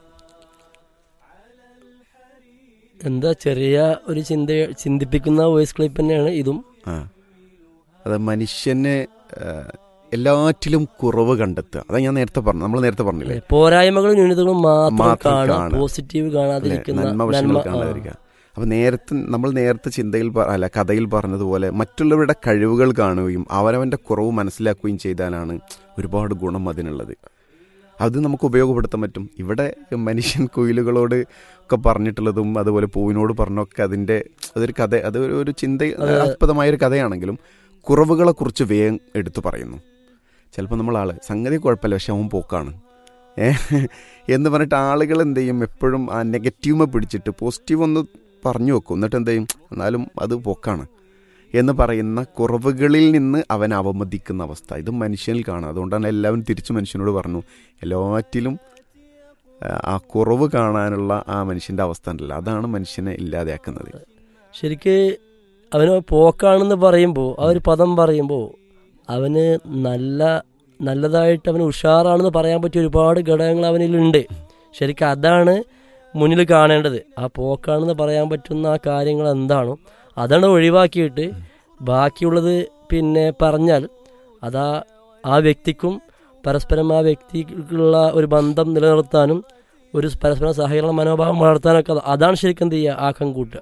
എന്താ ചെറിയ ഒരു ചിന്ത ചിന്തിപ്പിക്കുന്ന വോയിസ് ക്ലിപ്പ് തന്നെയാണ് ഇതും ആ അത് മനുഷ്യന് ആ, എല്ലാറ്റിലും കുറവ് കണ്ടെത്തുക അതാ ഞാൻ നേരത്തെ പറഞ്ഞു നമ്മൾ നേരത്തെ പറഞ്ഞില്ലേ പോരായ്മകളും ന്യൂനതകളും മാത്രം മാത്രം കാണാം കാണുക. പോസിറ്റീവ് അല്ലേ? കാണാതിരിക്കുന്ന നന്മ വശങ്ങൾ നന്മ ആ. കാണാതിരിക്കുക അപ്പം നേരത്തെ നമ്മൾ നേരത്തെ ചിന്തയിൽ പ- അല്ല കഥയിൽ പറഞ്ഞതുപോലെ മറ്റുള്ളവരുടെ കഴിവുകൾ കാണുകയും അവരവൻ്റെ കുറവ് മനസ്സിലാക്കുകയും ചെയ്താലാണ് ഒരുപാട് ഗുണം അതിനുള്ളത് അത് നമുക്ക് ഉപയോഗപ്പെടുത്താൻ പറ്റും ഇവിടെ മനുഷ്യൻ കുയിലുകളോട് ഒക്കെ പറഞ്ഞിട്ടുള്ളതും അതുപോലെ പൂവിനോട് പറഞ്ഞൊക്കെ അതിൻ്റെ അതൊരു കഥ അത് ഒരു- ഒരു ചിന്ത അതെ. ആസ്പദമായൊരു കഥയാണെങ്കിലും കുറവുകളെക്കുറിച്ച് വേഗം എടുത്തു പറയുന്നു ചിലപ്പോൾ നമ്മൾ ആള് സംഗതി കുഴപ്പമില്ല പക്ഷെ അവൻ പോക്കാണ് ഏ എന്ന് പറഞ്ഞിട്ട് ആളുകൾ എന്ത് ചെയ്യും എപ്പോഴും ആ നെഗറ്റീവ് പിടിച്ചിട്ട് പോസിറ്റീവ് ഒന്ന് പറഞ്ഞു വെക്കും എന്നിട്ട് എന്ത് ചെയ്യും എന്നാലും അത് പോക്കാണ് എന്ന് പറയുന്ന കുറവുകളിൽ നിന്ന് അവൻ അവമതിക്കുന്ന അവസ്ഥ ഇത് മനുഷ്യനിൽ കാണാം അതുകൊണ്ടാണ് എല്ലാവരും തിരിച്ചു മനുഷ്യനോട് പറഞ്ഞു എല്ലാറ്റിലും ആ, ആ കുറവ് കാണാനുള്ള ആ മനുഷ്യൻ്റെ അവസ്ഥ ഉണ്ടല്ലോ അതാണ് മനുഷ്യനെ ഇല്ലാതെയാക്കുന്നത് ശരിക്ക് അവന് പോക്കാണെന്ന് പറയുമ്പോൾ ആ ഒരു പദം പറയുമ്പോൾ അവന് നല്ല നല്ലതായിട്ട് അവന് ഉഷാറാണെന്ന് പറയാൻ പറ്റിയ ഒരുപാട് ഘടകങ്ങൾ അവനിലുണ്ട് ശരിക്കും അതാണ് മുന്നിൽ കാണേണ്ടത് ആ പോക്കാണെന്ന് പറയാൻ പറ്റുന്ന ആ കാര്യങ്ങൾ എന്താണോ അതാണ് ഒഴിവാക്കിയിട്ട് ബാക്കിയുള്ളത് പിന്നെ പറഞ്ഞാൽ അതാ ആ വ്യക്തിക്കും പരസ്പരം ആ വ്യക്തിക്കുള്ള ഒരു ബന്ധം നിലനിർത്താനും ഒരു പരസ്പരം സഹകരണ മനോഭാവം വളർത്താനൊക്കെ അതാണ് ശരിക്കും എന്ത് ചെയ്യുക ആക്കം കൂട്ടുക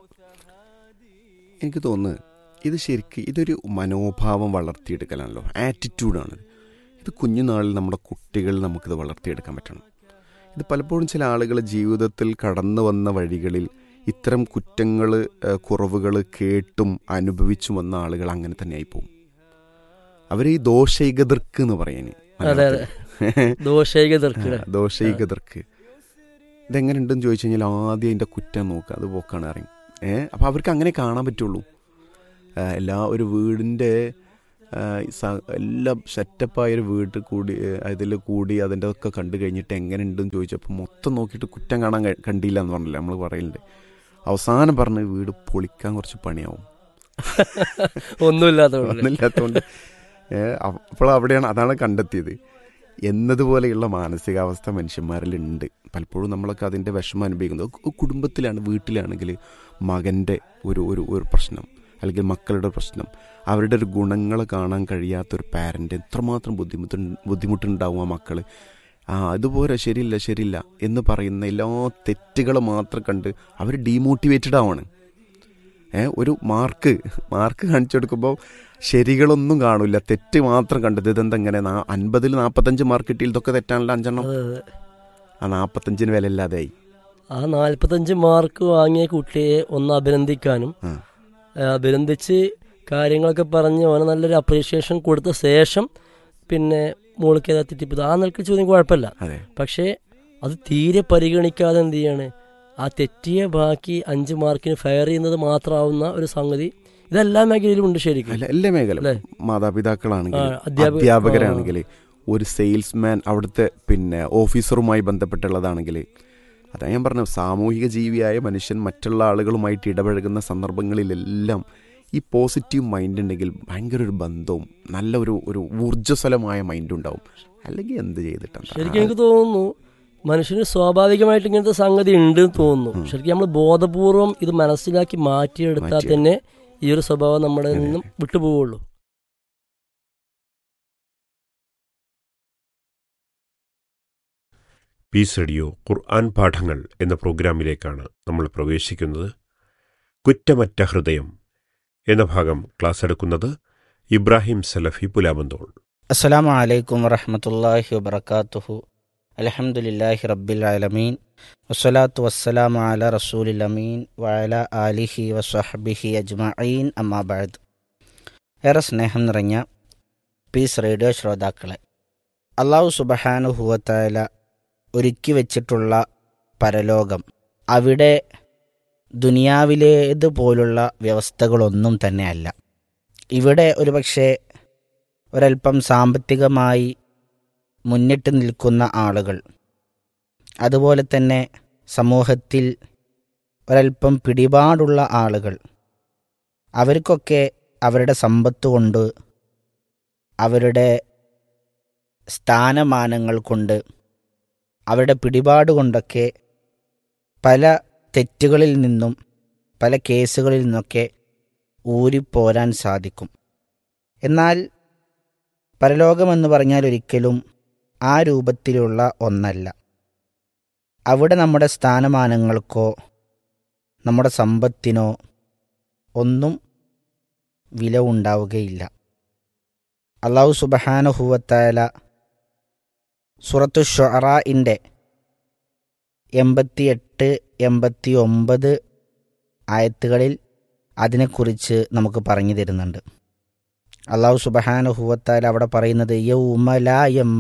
എനിക്ക് തോന്നുന്നത് ഇത് ശരിക്ക് ഇതൊരു മനോഭാവം വളർത്തിയെടുക്കലാണല്ലോ ആറ്റിറ്റ്യൂഡാണ് ഇത് കുഞ്ഞുനാളിൽ നമ്മുടെ കുട്ടികൾ നമുക്കിത് വളർത്തിയെടുക്കാൻ പറ്റണം ഇത് പലപ്പോഴും ചില ആളുകൾ ജീവിതത്തിൽ കടന്നു വന്ന വഴികളിൽ ഇത്തരം കുറ്റങ്ങൾ കുറവുകൾ കേട്ടും അനുഭവിച്ചും വന്ന ആളുകൾ അങ്ങനെ തന്നെ ആയിപ്പോവും അവർ ഈ ദോഷൈകതർക്ക് എന്ന് പറയുന്നത് അതെ, അതെ. ദോഷൈകതർക്ക്. ദോഷൈകതർക്ക് ഇതെങ്ങനെയുണ്ടെന്ന് ചോദിച്ചു കഴിഞ്ഞാൽ ആദ്യം അതിൻ്റെ കുറ്റം നോക്കുക അത് പോക്കാണ് അറിയും ഏഹ് അപ്പം അവർക്ക് അങ്ങനെ കാണാൻ പറ്റുള്ളൂ ആ, എല്ലാ ഒരു വീടിൻ്റെ ആ, സ- എല്ലാം സെറ്റപ്പായ ഒരു വീട്ടിൽ കൂടി അതിൽ കൂടി അതിൻ്റെ ഒക്കെ കണ്ടു കഴിഞ്ഞിട്ട് എങ്ങനെ ഉണ്ടെന്ന് ചോദിച്ചപ്പോൾ മൊത്തം നോക്കിയിട്ട് കുറ്റം കാണാൻ ക- കണ്ടില്ല എന്ന് പറഞ്ഞില്ല നമ്മൾ പറയലുണ്ട് അവസാനം പറഞ്ഞ് വീട് പൊളിക്കാൻ കുറച്ച് പണിയാവും ഒന്നുമില്ലാത്തതുകൊണ്ട് ഒന്നുമില്ലാത്തതുകൊണ്ട് അപ്പോൾ അവിടെയാണ് അതാണ് കണ്ടെത്തിയത് എന്നതുപോലെയുള്ള മാനസികാവസ്ഥ മനുഷ്യന്മാരിലുണ്ട് പലപ്പോഴും നമ്മളൊക്കെ അതിൻ്റെ വിഷമം അനുഭവിക്കുന്നത് കു- കുടുംബത്തിലാണ് വീട്ടിലാണെങ്കിൽ മകൻ്റെ ഒരു ഒരു ഒരു പ്രശ്നം അല്ലെങ്കിൽ മക്കളുടെ പ്രശ്നം അവരുടെ ഒരു ഗുണങ്ങൾ കാണാൻ കഴിയാത്തൊരു പാരൻ്റ് എത്രമാത്രം ബുദ്ധിമുട്ട് ബുദ്ധിമുട്ടുണ്ടാവും ആ മക്കൾ ആ അതുപോലെ ശരിയില്ല ശരിയില്ല എന്ന് പറയുന്ന എല്ലാ തെറ്റുകളും മാത്രം കണ്ട് അവർ ഡീമോട്ടിവേറ്റഡ് ആവാണ് ഏ ഒരു മാർക്ക് മാർക്ക് കാണിച്ചു കൊടുക്കുമ്പോൾ ശരികളൊന്നും കാണില്ല തെറ്റ് മാത്രം കണ്ടത് ഇതെന്താ ഇങ്ങനെ നാ- അൻപതിൽ നാൽപ്പത്തഞ്ച് മാർക്ക് കിട്ടി ഇതൊക്കെ തെറ്റാണല്ലോ അഞ്ചെണ്ണം അതെ, അതെ. ആ നാൽപ്പത്തഞ്ചിന് വില ഇല്ലാതായി ആ നാൽപ്പത്തഞ്ച് മാർക്ക് വാങ്ങിയ കുട്ടിയെ ഒന്ന് അഭിനന്ദിക്കാനും ആ. ആ, അഭിനന്ദിച്ച് കാര്യങ്ങളൊക്കെ പറഞ്ഞ് അവന് നല്ലൊരു അപ്രീഷിയേഷൻ കൊടുത്ത ശേഷം പിന്നെ മോൾക്ക് ഏതാ തെറ്റിപ്പത് ആ നിലക്ക് ചോദ്യം കുഴപ്പമില്ല അതെ പക്ഷേ അത് തീരെ പരിഗണിക്കാതെ എന്ത് ചെയ്യാണ് ആ തെറ്റിയ ബാക്കി അഞ്ച് മാർക്കിന് ഫയർ ചെയ്യുന്നത് മാത്രമാവുന്ന ഒരു സംഗതി ഇതെല്ലാ മേഖലയിലും ഉണ്ട് ശരിക്കും അല്ല എല്ലാ മേഖല അല്ലേ? മാതാപിതാക്കളാണെങ്കിൽ ആ, അധ്യാപക- അധ്യാപകരാണെങ്കിൽ ഒരു സെയിൽസ്മാൻ അവിടുത്തെ പിന്നെ ഓഫീസറുമായി ബന്ധപ്പെട്ടുള്ളതാണെങ്കിൽ അതാ ഞാൻ പറഞ്ഞു സാമൂഹിക ജീവിയായ മനുഷ്യൻ മറ്റുള്ള ആളുകളുമായിട്ട് ഇടപഴകുന്ന സന്ദർഭങ്ങളിലെല്ലാം ഈ പോസിറ്റീവ് മൈൻഡ് ഉണ്ടെങ്കിൽ ഭയങ്കര ഒരു ബന്ധവും നല്ല ഒരു ഒരു ഊർജ്ജസ്വലമായ മൈൻഡ് ഉണ്ടാവും അല്ലെങ്കിൽ എന്ത് ചെയ്തിട്ടാണ് ശരിക്കും എനിക്ക് തോന്നുന്നു മനുഷ്യന് സ്വാഭാവികമായിട്ട് ഇങ്ങനത്തെ സംഗതി ഉണ്ട് എന്ന് തോന്നുന്നു ശരിക്കും നമ്മൾ ബോധപൂർവം ഇത് മനസ്സിലാക്കി മാറ്റിയെടുത്താൽ മാറ്റി. തന്നെ ഈ ഒരു സ്വഭാവം നമ്മുടെ നിന്നും വിട്ടുപോവുള്ളൂ പീസ് റേഡിയോ ഖുർആൻ പാഠങ്ങൾ എന്ന പ്രോഗ്രാമിലേക്കാണ് നമ്മൾ പ്രവേശിക്കുന്നത് കുറ്റമറ്റ ഹൃദയം എന്ന ഭാഗം ക്ലാസ് എടുക്കുന്നത് ഇബ്രാഹിം സലഫി പുലാമന്തോൾ അസ്സലാമു അലൈക്കും വറഹ്മത്തുള്ളാഹി വബറകാതുഹു അൽഹംദുലില്ലാഹി റബ്ബിൽ ആലമീൻ വസ്സലാത്തു വസ്സലാമു അല റസൂലിൽ അമീൻ വഅല ആലിഹി വസ്വഹ്ബിഹി അജ്മഈൻ അമ്മാ ബഅദ് ഏറെ സ്നേഹം നിറഞ്ഞ പീസ് റേഡിയോ ശ്രോതാക്കളെ അള്ളാഹു സുബ്ഹാനഹു വതആല ഒരുക്കി വെച്ചിട്ടുള്ള പരലോകം അവിടെ ദുനിയാവിലേതുപോലുള്ള വ്യവസ്ഥകളൊന്നും തന്നെ അല്ല ഇവിടെ ഒരുപക്ഷെ ഒരൽപ്പം സാമ്പത്തികമായി മുന്നിട്ട് നിൽക്കുന്ന ആളുകൾ അതുപോലെ തന്നെ സമൂഹത്തിൽ ഒരൽപ്പം പിടിപാടുള്ള ആളുകൾ അവർക്കൊക്കെ അവരുടെ സമ്പത്ത് കൊണ്ട് അവരുടെ സ്ഥാനമാനങ്ങൾ കൊണ്ട് അവരുടെ പിടിപാട് കൊണ്ടൊക്കെ പല തെറ്റുകളിൽ നിന്നും പല കേസുകളിൽ നിന്നൊക്കെ ഊരിപ്പോരാൻ സാധിക്കും എന്നാൽ പരലോകമെന്ന് പറഞ്ഞാൽ ഒരിക്കലും ആ രൂപത്തിലുള്ള ഒന്നല്ല അവിടെ നമ്മുടെ സ്ഥാനമാനങ്ങൾക്കോ നമ്മുടെ സമ്പത്തിനോ ഒന്നും വില ഉണ്ടാവുകയില്ല അള്ളാഹു സുബഹാനുഹൂവത്തായ സുറത്തു ഷൊറായിൻ്റെ എൺപത്തിയെട്ട് എൺപത്തി ഒമ്പത് ആയത്തുകളിൽ അതിനെക്കുറിച്ച് നമുക്ക് പറഞ്ഞു തരുന്നുണ്ട് അള്ളാഹു സുബഹാനുഹുവത്താൽ അവിടെ പറയുന്നത് യൗമലായം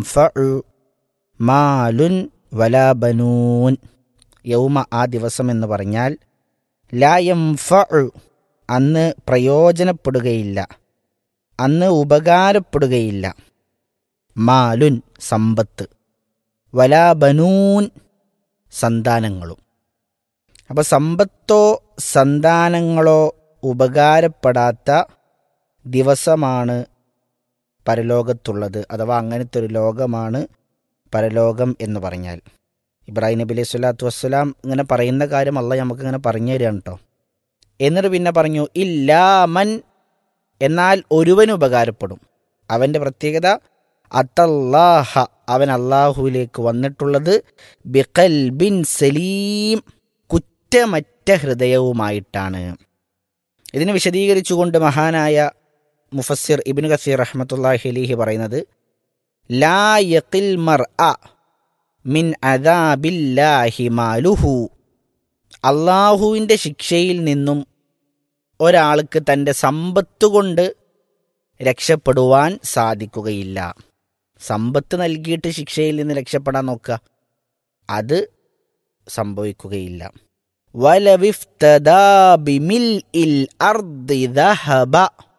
മാലുൻ വലാ ബനൂൻ യൗമ ആ ദിവസം എന്ന് പറഞ്ഞാൽ ലായം അന്ന് പ്രയോജനപ്പെടുകയില്ല അന്ന് ഉപകാരപ്പെടുകയില്ല മാലുൻ സമ്പത്ത് വലാ ബനൂൻ സന്താനങ്ങളും അപ്പോൾ സമ്പത്തോ സന്താനങ്ങളോ ഉപകാരപ്പെടാത്ത ദിവസമാണ് പരലോകത്തുള്ളത് അഥവാ അങ്ങനത്തെ ഒരു ലോകമാണ് പരലോകം എന്ന് പറഞ്ഞാൽ ഇബ്രാഹിം നബി അലൈഹി സ്വലാത്തു വസ്സലാം ഇങ്ങനെ പറയുന്ന കാര്യം അല്ല നമുക്ക് ഇങ്ങനെ പറഞ്ഞു തരികയാണ് കേട്ടോ എന്നിട്ട് പിന്നെ പറഞ്ഞു ഇല്ലാമൻ എന്നാൽ ഒരുവന് ഉപകാരപ്പെടും അവൻ്റെ പ്രത്യേകത അത്തല്ലാഹ അവൻ അള്ളാഹുവിലേക്ക് വന്നിട്ടുള്ളത് ബിഖൽ ബിൻ സലീം കുറ്റമറ്റ ഹൃദയവുമായിട്ടാണ് ഇതിനെ വിശദീകരിച്ചുകൊണ്ട് മഹാനായ മുഫസ്സിർ ഇബിൻ കസീർ റഹ്മത്തുല്ലാഹി അലിഹി പറയുന്നത് ലാ യഖിൽ മർ മിൻ അദാബില്ലാഹി മാലുഹു അള്ളാഹുവിൻ്റെ ശിക്ഷയിൽ നിന്നും ഒരാൾക്ക് തൻ്റെ സമ്പത്ത് കൊണ്ട് രക്ഷപ്പെടുവാൻ സാധിക്കുകയില്ല സമ്പത്ത് നൽകിയിട്ട് ശിക്ഷയിൽ നിന്ന് രക്ഷപ്പെടാൻ നോക്കുക അത് സംഭവിക്കുകയില്ല വലവിഫ്തദാ ബിമിൽഇൽ അർദി ദഹബ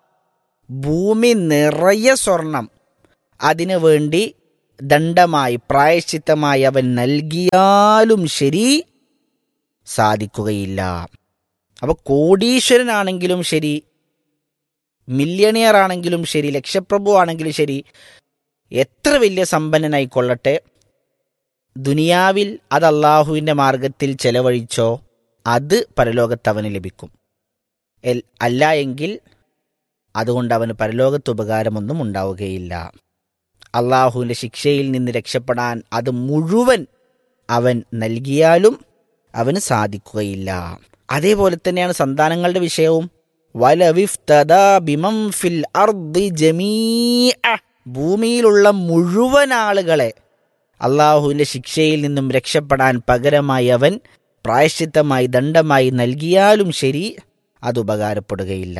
ഭൂമി നിറയെ സ്വർണം അതിനു വേണ്ടി ദണ്ഡമായി പ്രായശ്ചിത്തമായി അവൻ നൽകിയാലും ശരി സാധിക്കുകയില്ല അപ്പൊ കോടീശ്വരനാണെങ്കിലും ശരി മില്യണിയർ ആണെങ്കിലും ശരി ലക്ഷപ്രഭു ആണെങ്കിലും ശരി എത്ര വലിയ സമ്പന്നനായിക്കൊള്ളട്ടെ ദുനിയാവിൽ അത് അള്ളാഹുവിൻ്റെ മാർഗത്തിൽ ചെലവഴിച്ചോ അത് പരലോകത്ത് അവന് ലഭിക്കും എൽ- അല്ല എങ്കിൽ അതുകൊണ്ട് അവന് പരലോകത്ത് ഉപകാരമൊന്നും ഉണ്ടാവുകയില്ല അള്ളാഹുവിൻ്റെ ശിക്ഷയിൽ നിന്ന് രക്ഷപ്പെടാൻ അത് മുഴുവൻ അവൻ നൽകിയാലും അവന് സാധിക്കുകയില്ല അതേപോലെ തന്നെയാണ് സന്താനങ്ങളുടെ വിഷയവും വലവിഫ്തദാ ബിമം ഫിൽ അർദി ജമീഅ. ഭൂമിയിലുള്ള മുഴുവൻ ആളുകളെ അള്ളാഹുവിൻ്റെ ശിക്ഷയിൽ നിന്നും രക്ഷപ്പെടാൻ പകരമായി അവൻ പ്രായശ്ചിത്തമായി ദണ്ഡമായി നൽകിയാലും ശരി അത് ഉപകാരപ്പെടുകയില്ല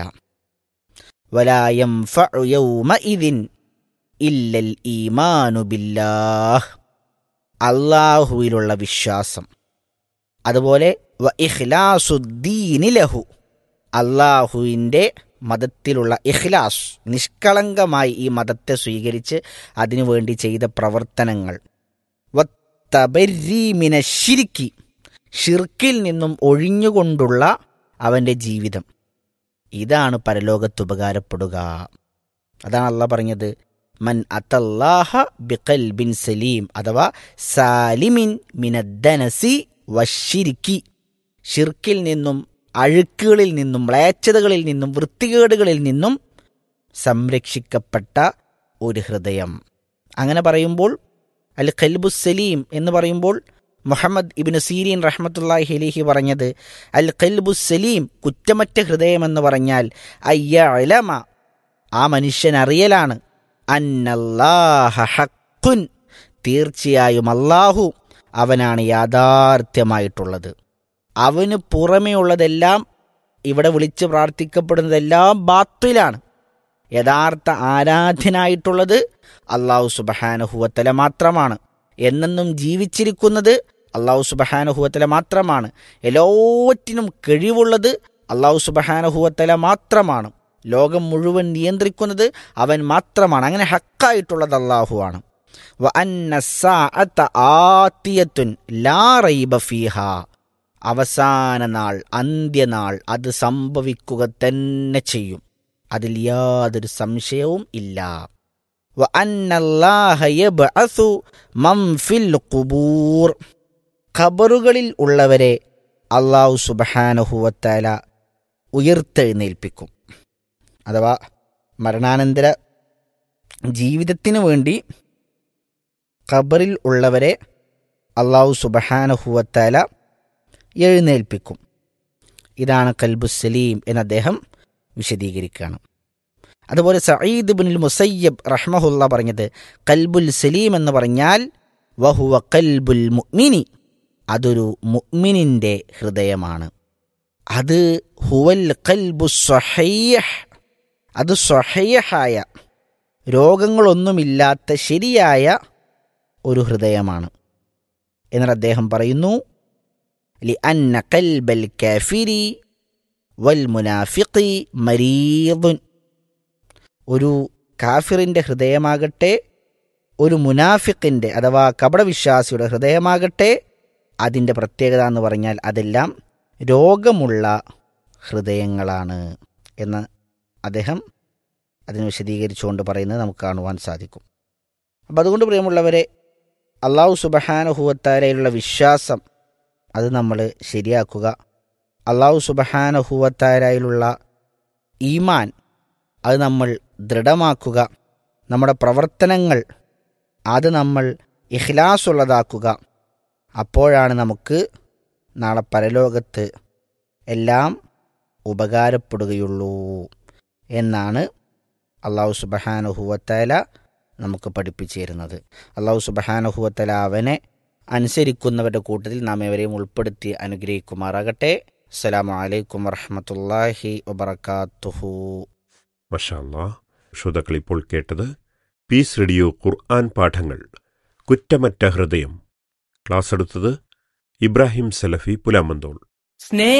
വലായം ഫൗമഇദിൻ ഇല്ലൽ ഈമാനു ബില്ലാഹ് അള്ളാഹുവിലുള്ള വിശ്വാസം അതുപോലെ വ ഇഖ്ലാസുദ്ദീനി ലഹു അള്ളാഹുവിൻ്റെ മതത്തിലുള്ള ഇഖ്ലാസ് നിഷ്കളങ്കമായി ഈ മതത്തെ സ്വീകരിച്ച് അതിനുവേണ്ടി ചെയ്ത പ്രവർത്തനങ്ങൾ വത്തബരീമിന ശിരിക്കി ഷിർക്കിൽ നിന്നും ഒഴിഞ്ഞുകൊണ്ടുള്ള അവൻ്റെ ജീവിതം ഇതാണ് പരലോകത്ത് ഉപകാരപ്പെടുക അതാണ് അള്ളാഹ് പറഞ്ഞത് മൻ അത്തല്ലാഹ ബിഖൽ ബിൻ സലീം അഥവാ സാലിമിൻ മിനദ്ദനസി വഷിരിക്കി ഷിർക്കിൽ നിന്നും അഴുക്കുകളിൽ നിന്നും മ്ലേച്ഛതകളിൽ നിന്നും വൃത്തികേടുകളിൽ നിന്നും സംരക്ഷിക്കപ്പെട്ട ഒരു ഹൃദയം അങ്ങനെ പറയുമ്പോൾ അൽ ഖൽബുസ് സലീം എന്ന് പറയുമ്പോൾ മുഹമ്മദ് ഇബിന് സീരീൻ റഹ്മത്തുല്ലാഹി അലിഹി പറഞ്ഞത് അൽ ഖൽബുസ് സലീം കുറ്റമറ്റ ഹൃദയമെന്ന് പറഞ്ഞാൽ അയ്യലമ ആ മനുഷ്യൻ അറിയലാണ് അന്നല്ലാഹ ഹക്കുൻ തീർച്ചയായും അള്ളാഹു അവനാണ് യാഥാർത്ഥ്യമായിട്ടുള്ളത് അവന് പുറമെയുള്ളതെല്ലാം ഇവിടെ വിളിച്ച് പ്രാർത്ഥിക്കപ്പെടുന്നതെല്ലാം ബാത്തിലാണ് യഥാർത്ഥ ആരാധ്യനായിട്ടുള്ളത് അള്ളാഹു സുബഹാനുഹുവത്തല മാത്രമാണ് എന്നെന്നും ജീവിച്ചിരിക്കുന്നത് അള്ളാഹു സുബഹാനുഹുവത്തല മാത്രമാണ് എല്ലാറ്റിനും കഴിവുള്ളത് അള്ളാഹു സുബഹാനുഹുവത്തല മാത്രമാണ് ലോകം മുഴുവൻ നിയന്ത്രിക്കുന്നത് അവൻ മാത്രമാണ് അങ്ങനെ ഹക്കായിട്ടുള്ളത് അള്ളാഹുവാണ് വ അന്ന സാഅത്ത ആത്തിയത്തുൻ ലാ റൈബ ഫീഹ അവസാന നാൾ അന്ത്യനാൾ അത് സംഭവിക്കുക തന്നെ ചെയ്യും അതിൽ യാതൊരു സംശയവും ഇല്ല വ അന്നല്ലാഹ യബ്അസു മൻ ഫിൽ ഖുബൂർ ഖബറുകളിൽ ഉള്ളവരെ അള്ളാഹു സുബ്ഹാനഹുവത്തആല ഉയർത്തെഴുന്നേൽപ്പിക്കും അഥവാ മരണാനന്തര ജീവിതത്തിനു വേണ്ടി ഖബറിൽ ഉള്ളവരെ അള്ളാഹു സുബഹാനഹുവത്താല എഴുന്നേൽപ്പിക്കും ഇതാണ് കൽബുസ് സലീം എന്ന് അദ്ദേഹം വിശദീകരിക്കുകയാണ് അതുപോലെ സയ്യിദ് ബിനുൽ മുസയ്യബ് റഹ്മഹുല്ല പറഞ്ഞത് കൽബുൽ സലീം എന്ന് പറഞ്ഞാൽ വഹുവ കൽബുൽ മുഅ്മിനി അതൊരു മുഅ്മിനിൻ്റെ ഹൃദയമാണ് അത് ഹുവൽ കൽബു സ്വഹയ്യഹ് അത് സ്വഹയ്യഹായ രോഗങ്ങളൊന്നുമില്ലാത്ത ശരിയായ ഒരു ഹൃദയമാണ് എന്നാൽ അദ്ദേഹം പറയുന്നു ലി അന്ന കൽബൽ കാഫിരി വൽ മുനാഫിഖി മരീദുൻ ഒരു കാഫിറിൻ്റെ ഹൃദയമാകട്ടെ ഒരു മുനാഫിക്കിൻ്റെ അഥവാ കപടവിശ്വാസിയുടെ ഹൃദയമാകട്ടെ അതിൻ്റെ പ്രത്യേകത എന്ന് പറഞ്ഞാൽ അതെല്ലാം രോഗമുള്ള ഹൃദയങ്ങളാണ് എന്ന് അദ്ദേഹം അതിനെ വിശദീകരിച്ചുകൊണ്ട് പറയുന്നത് നമുക്ക് കാണുവാൻ സാധിക്കും അപ്പം അതുകൊണ്ട് പ്രിയമുള്ളവരെ അള്ളാഹു സുബഹാനുഹുവത്താരയിലുള്ള വിശ്വാസം അത് നമ്മൾ ശരിയാക്കുക അള്ളാഹു സുബഹാനുഹുവത്താരയിലുള്ള ഈമാൻ അത് നമ്മൾ ദൃഢമാക്കുക നമ്മുടെ പ്രവർത്തനങ്ങൾ അത് നമ്മൾ ഇഖ്ലാസുള്ളതാക്കുക അപ്പോഴാണ് നമുക്ക് നാളെ പരലോകത്ത് എല്ലാം ഉപകാരപ്പെടുകയുള്ളൂ എന്നാണ് അള്ളാഹു സുബഹാനുഹുവത്തല നമുക്ക് പഠിപ്പിച്ചു തരുന്നത് അള്ളാഹു സുബഹാനുഹുവത്തല അവനെ അനുസരിക്കുന്നവരുടെ കൂട്ടത്തിൽ നാം എവരെയും ഉൾപ്പെടുത്തി അനുഗ്രഹിക്കുമാറാകട്ടെ അസ്സലാമു അലൈക്കും വറഹമത്തല്ലാഹി വബർക്കാത്തുഹു മഷാല്ലാ ശ്രോതാക്കൾ ഇപ്പോൾ കേട്ടത് പീസ് റേഡിയോ ഖുർആൻ പാഠങ്ങൾ കുറ്റമറ്റ ഹൃദയം ക്ലാസ് എടുത്തത് ഇബ്രാഹിം സലഫി പുലാമന്തോൾ സ്നേഹ